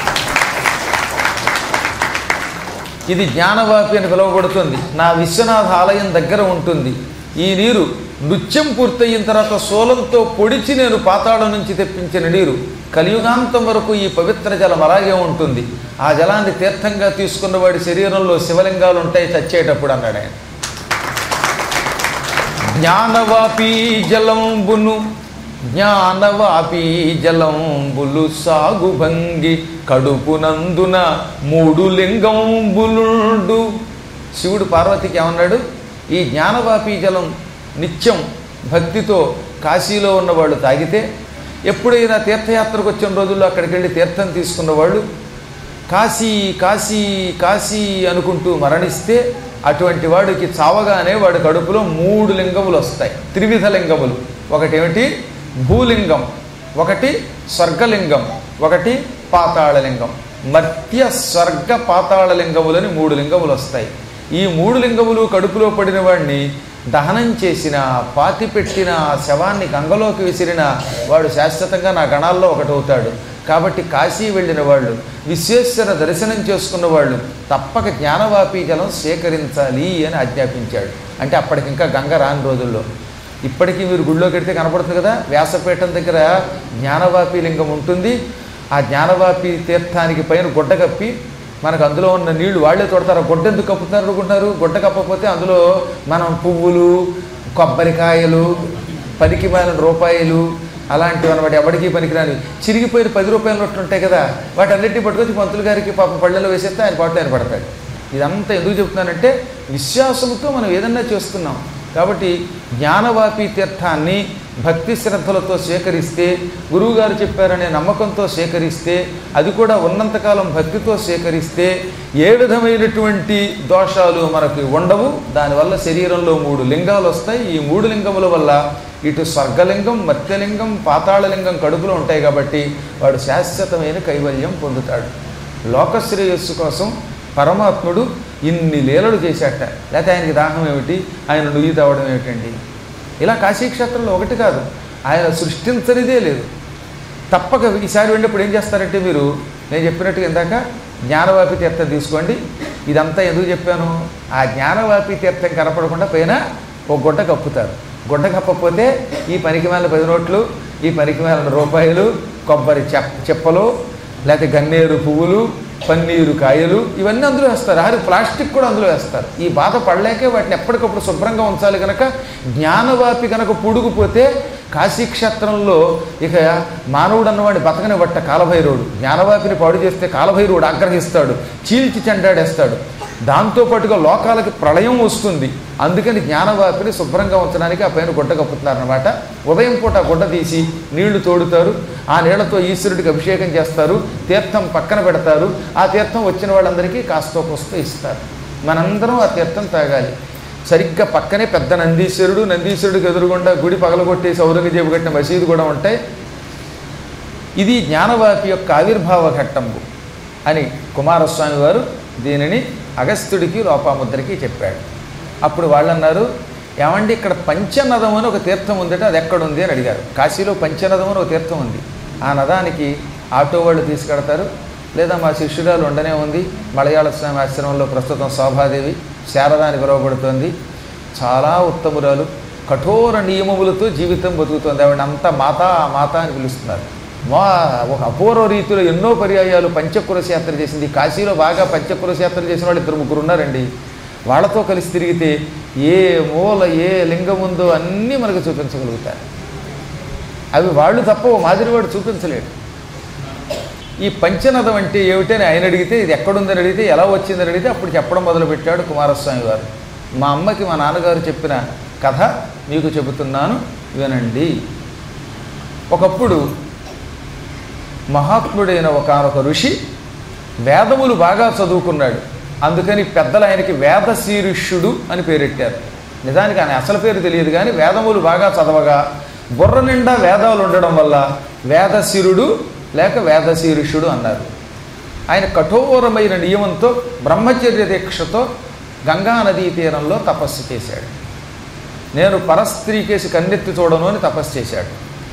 ఇది జ్ఞానవాపి అని పిలువబడుతుంది నా విశ్వనాథ ఆలయం దగ్గర ఉంటుంది ఈ నీరు నృత్యం పూర్తయిన తర్వాత సోలంతో పొడిచి నేను పాతాళం నుంచి తెప్పించిన నీరు కలియుగాంతం వరకు ఈ పవిత్ర జలం అలాగే ఉంటుంది ఆ జలాన్ని తీర్థంగా తీసుకున్న వాడి శరీరంలో శివలింగాలు ఉంటాయి చచ్చేటప్పుడు అన్నాడు ఆయన జ్ఞానవాపీ జలంబును జ్ఞానవాపీ జలంబులు సాగు భంగి కడుపునందున మూడు లింగంబులుండు శివుడు పార్వతికి ఏమన్నాడు ఈ జ్ఞానవాపీ జలం నిత్యం భక్తితో కాశీలో ఉన్నవాళ్ళు తాగితే ఎప్పుడైనా తీర్థయాత్రకు వచ్చిన రోజుల్లో అక్కడికి వెళ్ళి తీర్థం తీసుకున్న వాళ్ళు కాశీ కాశీ కాశీ అనుకుంటూ మరణిస్తే అటువంటి వాడికి చావగానే వాడి కడుపులో మూడు లింగములు వస్తాయి త్రివిధ లింగములు ఒకటేమిటి భూలింగం ఒకటి స్వర్గలింగం ఒకటి పాతాళలింగం మర్త్య స్వర్గ పాతాళలింగములని మూడు లింగములు వస్తాయి ఈ మూడు లింగములు కడుపులో పడిన వాడిని దహనం చేసిన పాతి పెట్టిన శవాన్ని గంగలోకి విసిరిన వాడు శాశ్వతంగా నా గణాల్లో ఒకటవుతాడు కాబట్టి కాశీ వెళ్ళిన వాళ్ళు విశ్వేశ్వర దర్శనం చేసుకున్న వాళ్ళు తప్పక జ్ఞానవాపీ జలం స్వీకరించాలి అని ఆజ్ఞాపించాడు అంటే అప్పటికి ఇంకా గంగ రాని రోజుల్లో ఇప్పటికీ మీరు గుళ్ళోకి వెడితే కనపడుతుంది కదా వ్యాసపీఠం దగ్గర జ్ఞానవాపి లింగం ఉంటుంది ఆ జ్ఞానవాపి తీర్థానికి పైన గుడ్డ కప్పి మనకు అందులో ఉన్న నీళ్లు వాళ్ళే తోడతారు ఆ గుడ్డ ఎందుకు కప్పుతారు అనుకుంటారు గుడ్డ కప్పకపోతే అందులో మనం పువ్వులు కొబ్బరికాయలు పనికి మాలిన రూపాయలు అలాంటివి అనమాట ఎవరికి పనికిరాని చిరిగిపోయిన పది రూపాయల నోట్లు ఉంటాయి కదా వాటన్నిటిని పట్టుకొచ్చి పంతులు గారికి పాపం పళ్ళలో వేసేస్తే ఆయన పాటలు ఆయన పడతాడు ఇదంతా ఎందుకు చెప్తున్నానంటే విశ్వాసంతో మనం ఏదన్నా చేస్తున్నాం కాబట్టి జ్ఞానవాపి తీర్థాన్ని భక్తి శ్రద్ధలతో స్వీకరిస్తే గురువుగారు చెప్పారనే నమ్మకంతో స్వీకరిస్తే అది కూడా ఉన్నంతకాలం భక్తితో స్వీకరిస్తే ఏ విధమైనటువంటి దోషాలు మనకు ఉండవు దానివల్ల శరీరంలో మూడు లింగాలు వస్తాయి ఈ మూడు లింగముల వల్ల ఇటు స్వర్గలింగం మత్స్యలింగం పాతాళలింగం కడుపులో ఉంటాయి కాబట్టి వాడు శాశ్వతమైన కైవల్యం పొందుతాడు లోకశ్రేయస్సు కోసం పరమాత్ముడు ఇన్ని లీలలు చేశాట లేకపోతే ఆయనకి దాహం ఏమిటి ఆయన నుయ్యి తావడం ఏమిటండి ఇలా కాశీక్షేత్రంలో ఒకటి కాదు ఆయన సృష్టించనిదే లేదు తప్పక ఈసారి వెళ్ళినప్పుడు ఏం చేస్తారంటే మీరు నేను చెప్పినట్టుగా ఇందాక జ్ఞానవాపి తీర్థం తీసుకోండి ఇదంతా ఎందుకు చెప్పాను ఆ జ్ఞానవాపి తీర్థం కనపడకుండా పైన ఒక గుడ్డ కప్పుతారు గుడ్డ కప్పకపోతే ఈ పనికి మేల పది నోట్లు ఈ పనికి మేల రూపాయలు కొబ్బరి చెప్ చెప్పలు లేకపోతే గన్నేరు పువ్వులు పన్నీరు కాయలు ఇవన్నీ అందులో వేస్తారు ఆరు ప్లాస్టిక్ కూడా అందులో వేస్తారు ఈ బాధ పడలేకే వాటిని ఎప్పటికప్పుడు శుభ్రంగా ఉంచాలి కనుక జ్ఞానవాపి కనుక పుడుకుపోతే కాశీక్షేత్రంలో ఇక మానవుడు అన్నవాడిని బతకని బట్ట కాలభైరవుడు జ్ఞానవాపిని పాడు చేస్తే కాలభైరవుడు ఆగ్రహిస్తాడు చీల్చి చెండాడేస్తాడు దాంతోపాటుగా లోకాలకి ప్రళయం వస్తుంది అందుకని జ్ఞానవాపిని శుభ్రంగా ఉంచడానికి ఆ పైన గుడ్డ కప్పుతున్నారనమాట ఉదయం పూట ఆ గుడ్డ తీసి నీళ్లు తోడుతారు ఆ నీళ్లతో ఈశ్వరుడికి అభిషేకం చేస్తారు తీర్థం పక్కన పెడతారు ఆ తీర్థం వచ్చిన వాళ్ళందరికీ కాస్తో కోస్తో ఇస్తారు మనందరం ఆ తీర్థం తాగాలి సరిగ్గా పక్కనే పెద్ద నందీశ్వరుడు నందీశ్వరుడికి ఎదురుగుండా గుడి పగలగొట్టేసి ఔరంగజేబు కట్టిన మసీదు కూడా ఉంటాయి ఇది జ్ఞానవాపి యొక్క ఆవిర్భావ ఘట్టంబు అని కుమారస్వామి వారు దీనిని అగస్త్యుడికి లోపాముద్రకి చెప్పాడు అప్పుడు వాళ్ళు అన్నారు ఏమండి ఇక్కడ పంచనదం అని ఒక తీర్థం ఉందట అది ఎక్కడుంది అని అడిగారు కాశీలో పంచనదం అని ఒక తీర్థం ఉంది ఆ నదానికి ఆటో వాళ్ళు తీసుకెడతారు లేదా మా శిష్యురాలు ఉండనే ఉంది మలయాళ స్వామి ఆశ్రమంలో ప్రస్తుతం శోభాదేవి శారదా అని పిలువబడుతోంది చాలా ఉత్తమురాలు కఠోర నియమములతో జీవితం బతుకుతోంది ఆవిడ అంతా మాత మాత అని పిలుస్తున్నారు మా ఒక అపూర్వ రీతిలో ఎన్నో పర్యాయాలు పంచకురస యాత్ర చేసింది కాశీలో బాగా పంచకురస యాత్ర చేసిన వాళ్ళు ఇద్దరు ముగ్గురు ఉన్నారండి వాళ్ళతో కలిసి తిరిగితే ఏ మూల ఏ లింగం ఉందో అన్నీ మనకు చూపించగలుగుతారు అవి వాళ్ళు తప్ప ఓ మాదిరివాడు చూపించలేడు ఈ పంచనదం అంటే ఏమిటని ఆయన అడిగితే ఇది ఎక్కడుందని అడిగితే ఎలా వచ్చిందని అడిగితే అప్పుడు చెప్పడం మొదలుపెట్టాడు కుమారస్వామి వారు మా అమ్మకి మా నాన్నగారు చెప్పిన కథ మీకు చెబుతున్నాను వినండి ఒకప్పుడు మహాత్ముడైన ఒకనొక ఋషి వేదములు బాగా చదువుకున్నాడు అందుకని పెద్దలు ఆయనకి వేదశీరుష్యుడు అని పేరెట్టారు నిజానికి ఆయన అసలు పేరు తెలియదు కానీ వేదములు బాగా చదవగా బుర్ర నిండా వేదాలు ఉండడం వల్ల వేదశిరుడు లేక వేదశీరుషుడు అన్నారు ఆయన కఠోరమైన నియమంతో బ్రహ్మచర్య దీక్షతో గంగా నదీ తీరంలో తపస్సు చేశాడు నేను పరస్త్రీ కేసి కన్నెత్తి చూడను అని తపస్సు చేశాడు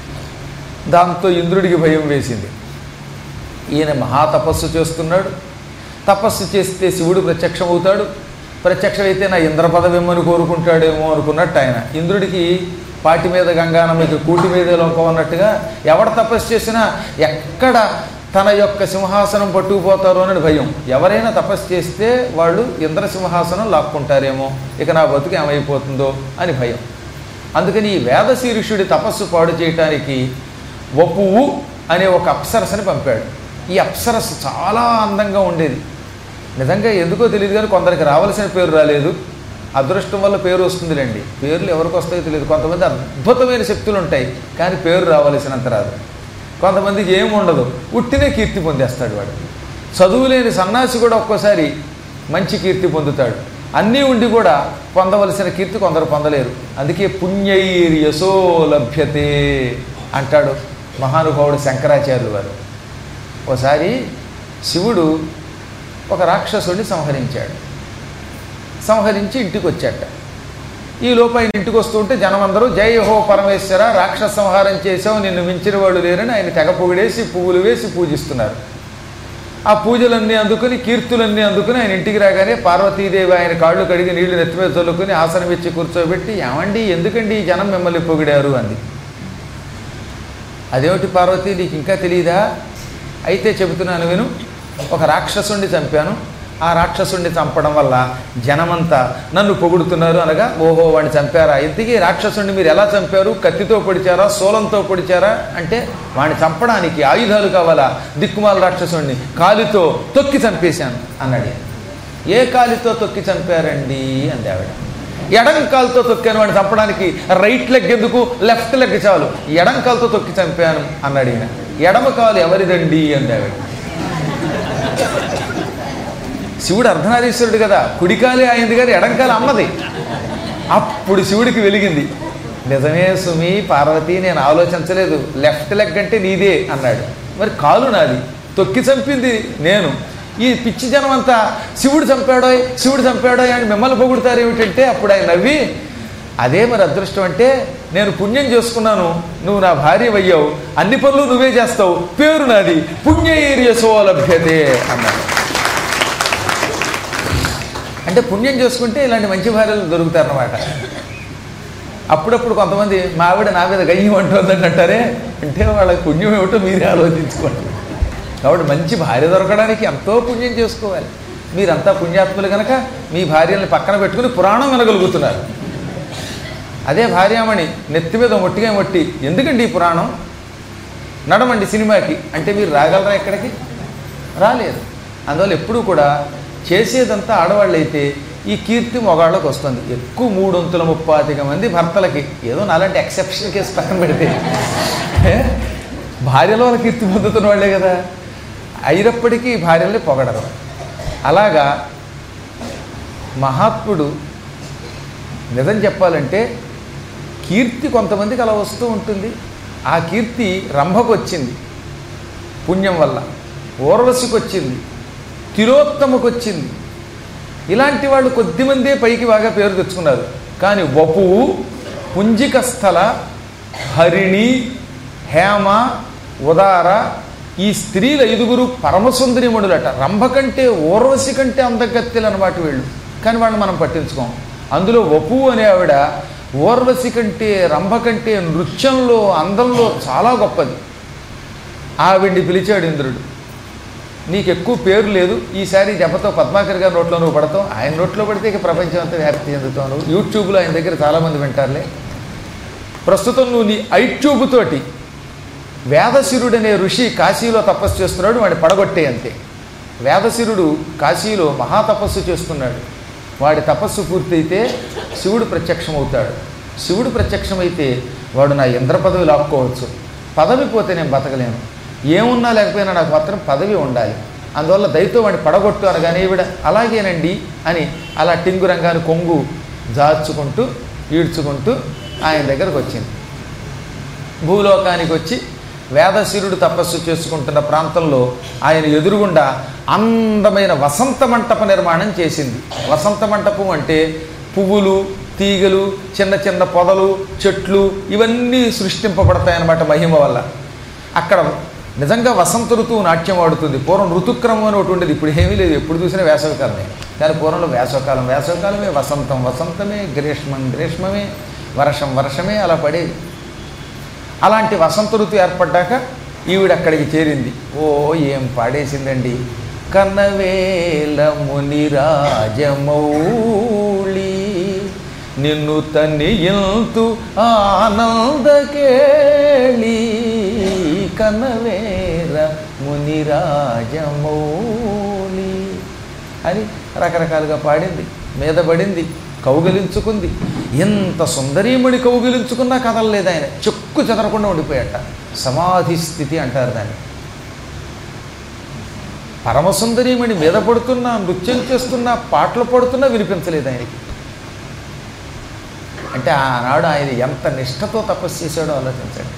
దాంతో ఇంద్రుడికి భయం వేసింది ఈయన మహాతపస్సు చేస్తున్నాడు తపస్సు చేస్తే శివుడు ప్రత్యక్షమవుతాడు ప్రత్యక్షమైతే నా ఇంద్ర పదవిమ్మని కోరుకుంటాడేమో అనుకున్నట్టు ఆయన ఇంద్రుడికి పాటి మీద గంగానమ్మకి కూటి మీద లోకం అన్నట్టుగా ఎవడ తపస్సు చేసినా ఎక్కడ తన యొక్క సింహాసనం పట్టుకుపోతారో అని భయం ఎవరైనా తపస్సు చేస్తే వాళ్ళు ఇంద్ర సింహాసనం లాక్కుంటారేమో ఇక నా బతుకు ఏమైపోతుందో అని భయం అందుకని ఈ వేదశీరుషుడి తపస్సు పాడు చేయటానికి వపువు అనే ఒక అప్సరసని పంపాడు ఈ అప్సరస్సు చాలా అందంగా ఉండేది నిజంగా ఎందుకో తెలియదు కానీ కొందరికి రావాల్సిన పేరు రాలేదు అదృష్టం వల్ల పేరు వస్తుందిలేండి పేర్లు ఎవరికి వస్తాయో తెలియదు కొంతమంది అద్భుతమైన శక్తులు ఉంటాయి కానీ పేరు రావాల్సినంత రాదు కొంతమందికి ఏమి ఉండదు ఉట్టినే కీర్తి పొందేస్తాడు వాడు చదువు లేని సన్నాసి కూడా ఒక్కోసారి మంచి కీర్తి పొందుతాడు అన్నీ ఉండి కూడా పొందవలసిన కీర్తి కొందరు పొందలేరు అందుకే పుణ్యైర్ యశో లభ్యతే అంటాడు మహానుభావుడు శంకరాచార్యులు వారు ఒకసారి శివుడు ఒక రాక్షసుడిని సంహరించాడు సంహరించి ఇంటికి వచ్చాట ఈ లోపు ఆయన ఇంటికి వస్తుంటే జనమందరూ జై హో పరమేశ్వర రాక్షస సంహారం చేసావు నిన్ను మించిన వాళ్ళు లేరని ఆయన తెగ పొగిడేసి పువ్వులు వేసి పూజిస్తున్నారు ఆ పూజలన్నీ అందుకుని కీర్తులన్నీ అందుకుని ఆయన ఇంటికి రాగానే పార్వతీదేవి ఆయన కాళ్ళు కడిగి నీళ్లు నెత్తిమీద చల్లుకుని ఆసనం ఇచ్చి కూర్చోబెట్టి ఏమండి ఎందుకండి ఈ జనం మిమ్మల్ని పొగిడారు అంది అదేమిటి పార్వతి నీకు ఇంకా తెలియదా అయితే చెబుతున్నాను విను ఒక రాక్షసుణ్ణి చంపాను ఆ రాక్షసుణ్ణి చంపడం వల్ల జనమంతా నన్ను పొగుడుతున్నారు అనగా ఓహో వాడిని చంపారా ఇంతకీ రాక్షసుణ్ణి మీరు ఎలా చంపారు కత్తితో పొడిచారా శూలంతో పొడిచారా అంటే వాడిని చంపడానికి ఆయుధాలు కావాలా దిక్కుమాల రాక్షసుణ్ణి కాలితో తొక్కి చంపేశాను అన్నాడు ఏ కాలితో తొక్కి చంపారండి అంది ఆవిడ ఎడం కాలుతో తొక్కాను వాడిని చంపడానికి రైట్ లెగ్ ఎందుకు లెఫ్ట్ లెగ్ చాలు ఎడం కాలుతో తొక్కి చంపాను అన్నాడు ఈయన ఎడమ కాలు ఎవరిదండి అంది ఆవిడ శివుడు అర్ధనారీశ్వరుడు కదా కుడికాలే అయింది కానీ ఎడంకాలు అమ్మది అప్పుడు శివుడికి వెలిగింది నిజమే సుమి పార్వతి నేను ఆలోచించలేదు లెఫ్ట్ లెగ్ అంటే నీదే అన్నాడు మరి కాలు నాది తొక్కి చంపింది నేను ఈ పిచ్చి జనం అంతా శివుడు చంపాడో శివుడు చంపాడో అని మిమ్మల్ని పొగుడతారు ఏమిటంటే అప్పుడు ఆయన నవ్వి అదే మరి అదృష్టం అంటే నేను పుణ్యం చేసుకున్నాను నువ్వు నా భార్య అయ్యావు అన్ని పనులు నువ్వే చేస్తావు పేరు నాది పుణ్యైర్యసో లభ్యతే అన్నాడు అంటే పుణ్యం చేసుకుంటే ఇలాంటి మంచి భార్యలు దొరుకుతారన్నమాట అప్పుడప్పుడు కొంతమంది మా ఆవిడ నా మీద గయ్యం అంటుందని అంటారే అంటే వాళ్ళకి పుణ్యం ఏమిటో మీరే ఆలోచించుకోండి కాబట్టి మంచి భార్య దొరకడానికి ఎంతో పుణ్యం చేసుకోవాలి మీరంతా పుణ్యాత్ములు కనుక మీ భార్యల్ని పక్కన పెట్టుకుని పురాణం వినగలుగుతున్నారు అదే భార్యామణి నెత్తి మీద మొట్టిగా మొట్టి ఎందుకండి ఈ పురాణం నడమండి సినిమాకి అంటే మీరు రాగలరా ఎక్కడికి రాలేదు అందువల్ల ఎప్పుడూ కూడా చేసేదంతా ఆడవాళ్ళు అయితే ఈ కీర్తి మొగాళ్ళకి వస్తుంది ఎక్కువ మూడొంతుల ముప్పాతిక మంది భర్తలకి ఏదో నాలాంటి ఎక్సెప్షన్ కేసు పక్కన పెడితే ఏ? భార్యలో వాళ్ళ కీర్తి పొందుతున్న వాళ్ళే కదా అయినప్పటికీ భార్యల్ని పొగడరు అలాగా మహాత్ముడు నిజం చెప్పాలంటే కీర్తి కొంతమందికి అలా వస్తూ ఉంటుంది ఆ కీర్తి రంభకు వచ్చింది పుణ్యం వల్ల ఓర్వశికి వచ్చింది తిలోత్తమకు వచ్చింది ఇలాంటి వాళ్ళు కొద్దిమందే పైకి బాగా పేరు తెచ్చుకున్నారు కానీ వపువు పుంజిక స్థల హరిణి హేమ ఉదార ఈ స్త్రీల ఐదుగురు పరమసుందరిమణులట రంభ కంటే ఓర్వశి కంటే అందగత్తెలు అన్నమాట వీళ్ళు కానీ వాళ్ళని మనం పట్టించుకోం అందులో వపు అనే ఆవిడ ఓర్వశి కంటే రంభ కంటే నృత్యంలో అందంలో చాలా గొప్పది ఆవిడ్ని పిలిచాడు ఇంద్రుడు నీకు ఎక్కువ పేరు లేదు ఈసారి దెబ్బతో పద్మాకర్ గారి నోట్లో నువ్వు పడతావు ఆయన నోట్లో పడితే ఇక ప్రపంచం అంతా వ్యాప్తి చెందుతావు నువ్వు యూట్యూబ్లో ఆయన దగ్గర చాలామంది వింటారులే ప్రస్తుతం నువ్వు నీ ఐట్యూబ్ తోటి వేదశిరుడు అనే ఋషి కాశీలో తపస్సు చేస్తున్నాడు వాడిని పడగొట్టే అంతే వేదశిరుడు కాశీలో మహాతపస్సు చేస్తున్నాడు వాడి తపస్సు పూర్తయితే శివుడు ప్రత్యక్షమవుతాడు శివుడు ప్రత్యక్షమైతే వాడు నా ఇంద్ర పదవి లాక్కోవచ్చు పదవి పోతే నేను బతకలేను ఏమున్నా లేకపోయినా నాకు మాత్రం పదవి ఉండాలి అందువల్ల దయతో వాడిని పడగొట్టు అనగానే ఈవిడ అలాగేనండి అని అలా టింగు రంగాన్ని కొంగు జార్చుకుంటూ ఈడ్చుకుంటూ ఆయన దగ్గరకు వచ్చింది భూలోకానికి వచ్చి వేదశిరుడు తపస్సు చేసుకుంటున్న ప్రాంతంలో ఆయన ఎదురుగుండా అందమైన వసంత మంటప నిర్మాణం చేసింది వసంత మంటపం అంటే పువ్వులు తీగలు చిన్న చిన్న పొదలు చెట్లు ఇవన్నీ సృష్టింపబడతాయన్నమాట మహిమ వల్ల అక్కడ నిజంగా వసంత ఋతువు నాట్యం ఆడుతుంది పూర్వం ఋతుక్రమం అని ఒకటి ఉండేది ఇప్పుడు ఏమీ లేదు ఎప్పుడు చూసినా వేసవికాలమే కానీ పూర్వంలో వేసవకాలం వేసవకాలమే వసంతం వసంతమే గ్రీష్మం గ్రీష్మమే వర్షం వర్షమే అలా పడేది అలాంటి వసంత ఋతువు ఏర్పడ్డాక ఈవిడ అక్కడికి చేరింది ఓ ఏం పాడేసిందండి కన్నవేల ముని రాజమౌళి నిన్ను తన్నియంతు ఆనందకేళి కన్నవేల ముని రాజమౌళి అని రకరకాలుగా పాడింది మీద పడింది కౌగిలించుకుంది ఎంత సుందరీమణి కౌగిలించుకున్నా కదలలేదు ఆయన చెక్కు చెదరకుండా ఉండిపోయాట సమాధి స్థితి అంటారు దాన్ని పరమసుందరీమణి మీద పడుతున్నా నృత్యం చేస్తున్నా పాటలు పడుతున్నా వినిపించలేదు ఆయనకి అంటే ఆనాడు ఆయన ఎంత నిష్ఠతో తపస్సు చేశాడో ఆలోచించండి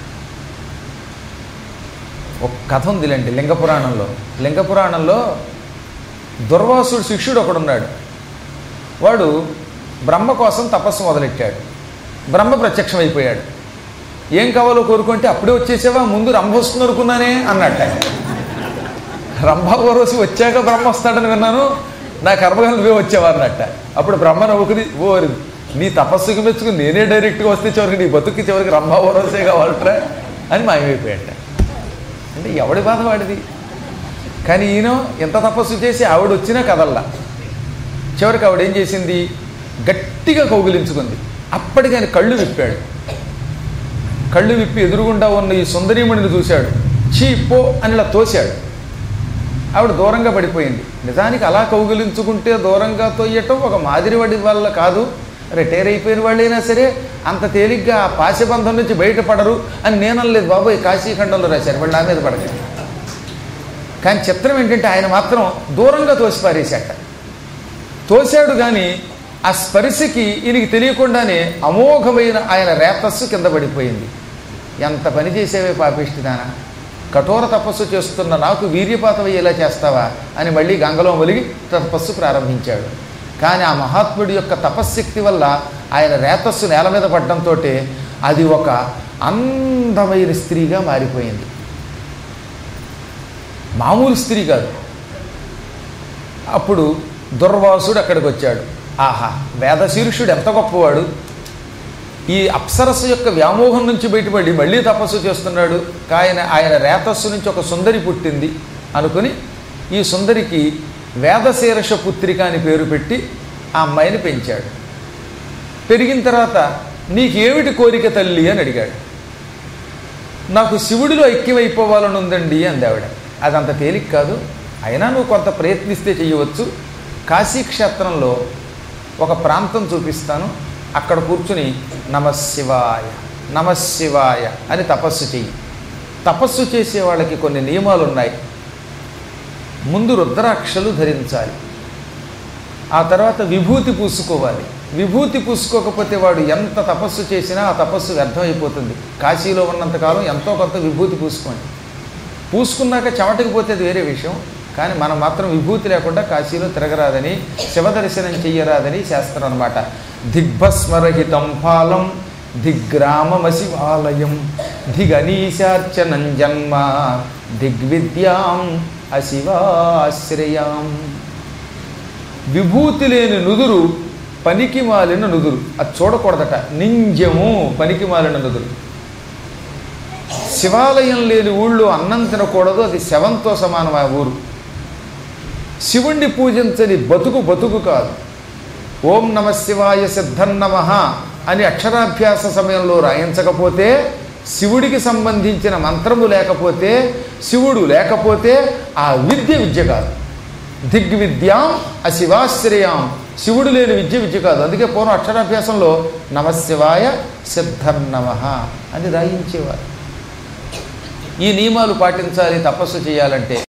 ఒక కథ ఉందిలేండి లింగపురాణంలో లింగపురాణంలో దుర్వాసుడు శిష్యుడు ఒకడున్నాడు వాడు బ్రహ్మ కోసం తపస్సు మొదలెట్టాడు బ్రహ్మ ప్రత్యక్షమైపోయాడు ఏం కావాలో కోరుకుంటే అప్పుడే వచ్చేసావా ముందు రంభ వస్తుంది అనుకున్నానే అన్నట్ట రంభ ఓరోసి వచ్చాక బ్రహ్మ వస్తాడని విన్నాను నా కర్మగా నువ్వే వచ్చావా అన్నట్ట అప్పుడు బ్రహ్మ నవ్వుకుని ఓ నీ తపస్సుకి మెచ్చుకుని నేనే డైరెక్ట్గా వస్తే చివరికి నీ బతుక్కి చివరికి రంభ ఓరోసే కావాలట్రా అని మాయమైపోయాట అంటే ఎవడి బాధ వాడిది కానీ ఈయన ఎంత తపస్సు చేసి ఆవిడ వచ్చినా కదల్లా చివరికి ఆవిడ ఏం చేసింది గట్టిగా కౌగిలించుకుంది అప్పటికి ఆయన కళ్ళు విప్పాడు కళ్ళు విప్పి ఎదురుగుండా ఉన్న ఈ సుందరీమణిని చూశాడు చీ పో అని ఇలా తోశాడు ఆవిడ దూరంగా పడిపోయింది నిజానికి అలా కౌగిలించుకుంటే దూరంగా తోయటం ఒక మాదిరివాడి వల్ల కాదు రిటైర్ అయిపోయిన వాళ్ళైనా సరే అంత తేలిగ్గా ఆ పాశబంధం నుంచి బయటపడరు అని నేనలేదు బాబు ఈ కాశీఖండంలో రాశారు వాళ్ళు నా మీద పడకండి కానీ చిత్రం ఏంటంటే ఆయన మాత్రం దూరంగా తోసి పారేశాట తోశాడు కానీ ఆ స్పర్శకి ఈయనకి తెలియకుండానే అమోఘమైన ఆయన రేతస్సు కింద పడిపోయింది ఎంత పని చేసేవే పాపిష్టిదానా కఠోర తపస్సు చేస్తున్న నాకు వీర్యపాతం అయ్యేలా చేస్తావా అని మళ్ళీ గంగలో ఒలిగి తపస్సు ప్రారంభించాడు కానీ ఆ మహాత్ముడి యొక్క తపశ్శక్తి వల్ల ఆయన రేతస్సు నేల మీద పడడంతో అది ఒక అందమైన స్త్రీగా మారిపోయింది మామూలు స్త్రీ కాదు అప్పుడు దుర్వాసుడు అక్కడికి వచ్చాడు ఆహా వేదశీర్షుడు ఎంత గొప్పవాడు ఈ అప్సరస్సు యొక్క వ్యామోహం నుంచి బయటపడి మళ్ళీ తపస్సు చేస్తున్నాడు కాయన ఆయన రేతస్సు నుంచి ఒక సుందరి పుట్టింది అనుకుని ఈ సుందరికి వేదశీర్ష పుత్రిక అని పేరు పెట్టి ఆ అమ్మాయిని పెంచాడు పెరిగిన తర్వాత నీకేమిటి కోరిక తల్లి అని అడిగాడు నాకు శివుడిలో ఐక్యమైపోవాలని ఉందండి అంది ఆవిడ అదంత తేలిక కాదు అయినా నువ్వు కొంత ప్రయత్నిస్తే చేయవచ్చు కాశీక్షేత్రంలో ఒక ప్రాంతం చూపిస్తాను అక్కడ కూర్చుని నమశివాయ నమశివాయ అని తపస్సు చెయ్యి తపస్సు చేసే వాళ్ళకి కొన్ని నియమాలు ఉన్నాయి ముందు రుద్రాక్షలు ధరించాలి ఆ తర్వాత విభూతి పూసుకోవాలి విభూతి పూసుకోకపోతే వాడు ఎంత తపస్సు చేసినా ఆ తపస్సు వ్యర్థమైపోతుంది కాశీలో ఉన్నంతకాలం ఎంతో కొంత విభూతి పూసుకోండి పూసుకున్నాక చెమటకి పోతే అది వేరే విషయం కానీ మనం మాత్రం విభూతి లేకుండా కాశీలో తిరగరాదని శివదర్శనం చెయ్యరాదని శాస్త్రం అనమాట దిగ్భస్మరహితం ఫాలం దిగ్గ్రామమశివాలయం దిగనీశార్చనం జన్మ దిగ్విద్యాం అశివాశ్రయాం విభూతి లేని నుదురు పనికి మాలిన నుదురు అది చూడకూడదట నింజము పనికి మాలిన నుదురు శివాలయం లేని ఊళ్ళో అన్నం తినకూడదు అది శవంతో సమానం ఆ ఊరు శివుణ్ణి పూజించని బతుకు బతుకు కాదు ఓం నమ శివాయ సిద్ధన్నమ అని అక్షరాభ్యాస సమయంలో రాయించకపోతే శివుడికి సంబంధించిన మంత్రము లేకపోతే శివుడు లేకపోతే ఆ విద్య విద్య కాదు దిగ్విద్యాం అశివాశ్రయాం శివుడు లేని విద్య విద్య కాదు అందుకే పూర్వం అక్షరాభ్యాసంలో నమశివాయ సిద్ధన్నమ అని రాయించేవారు ఈ నియమాలు పాటించాలి తపస్సు చేయాలంటే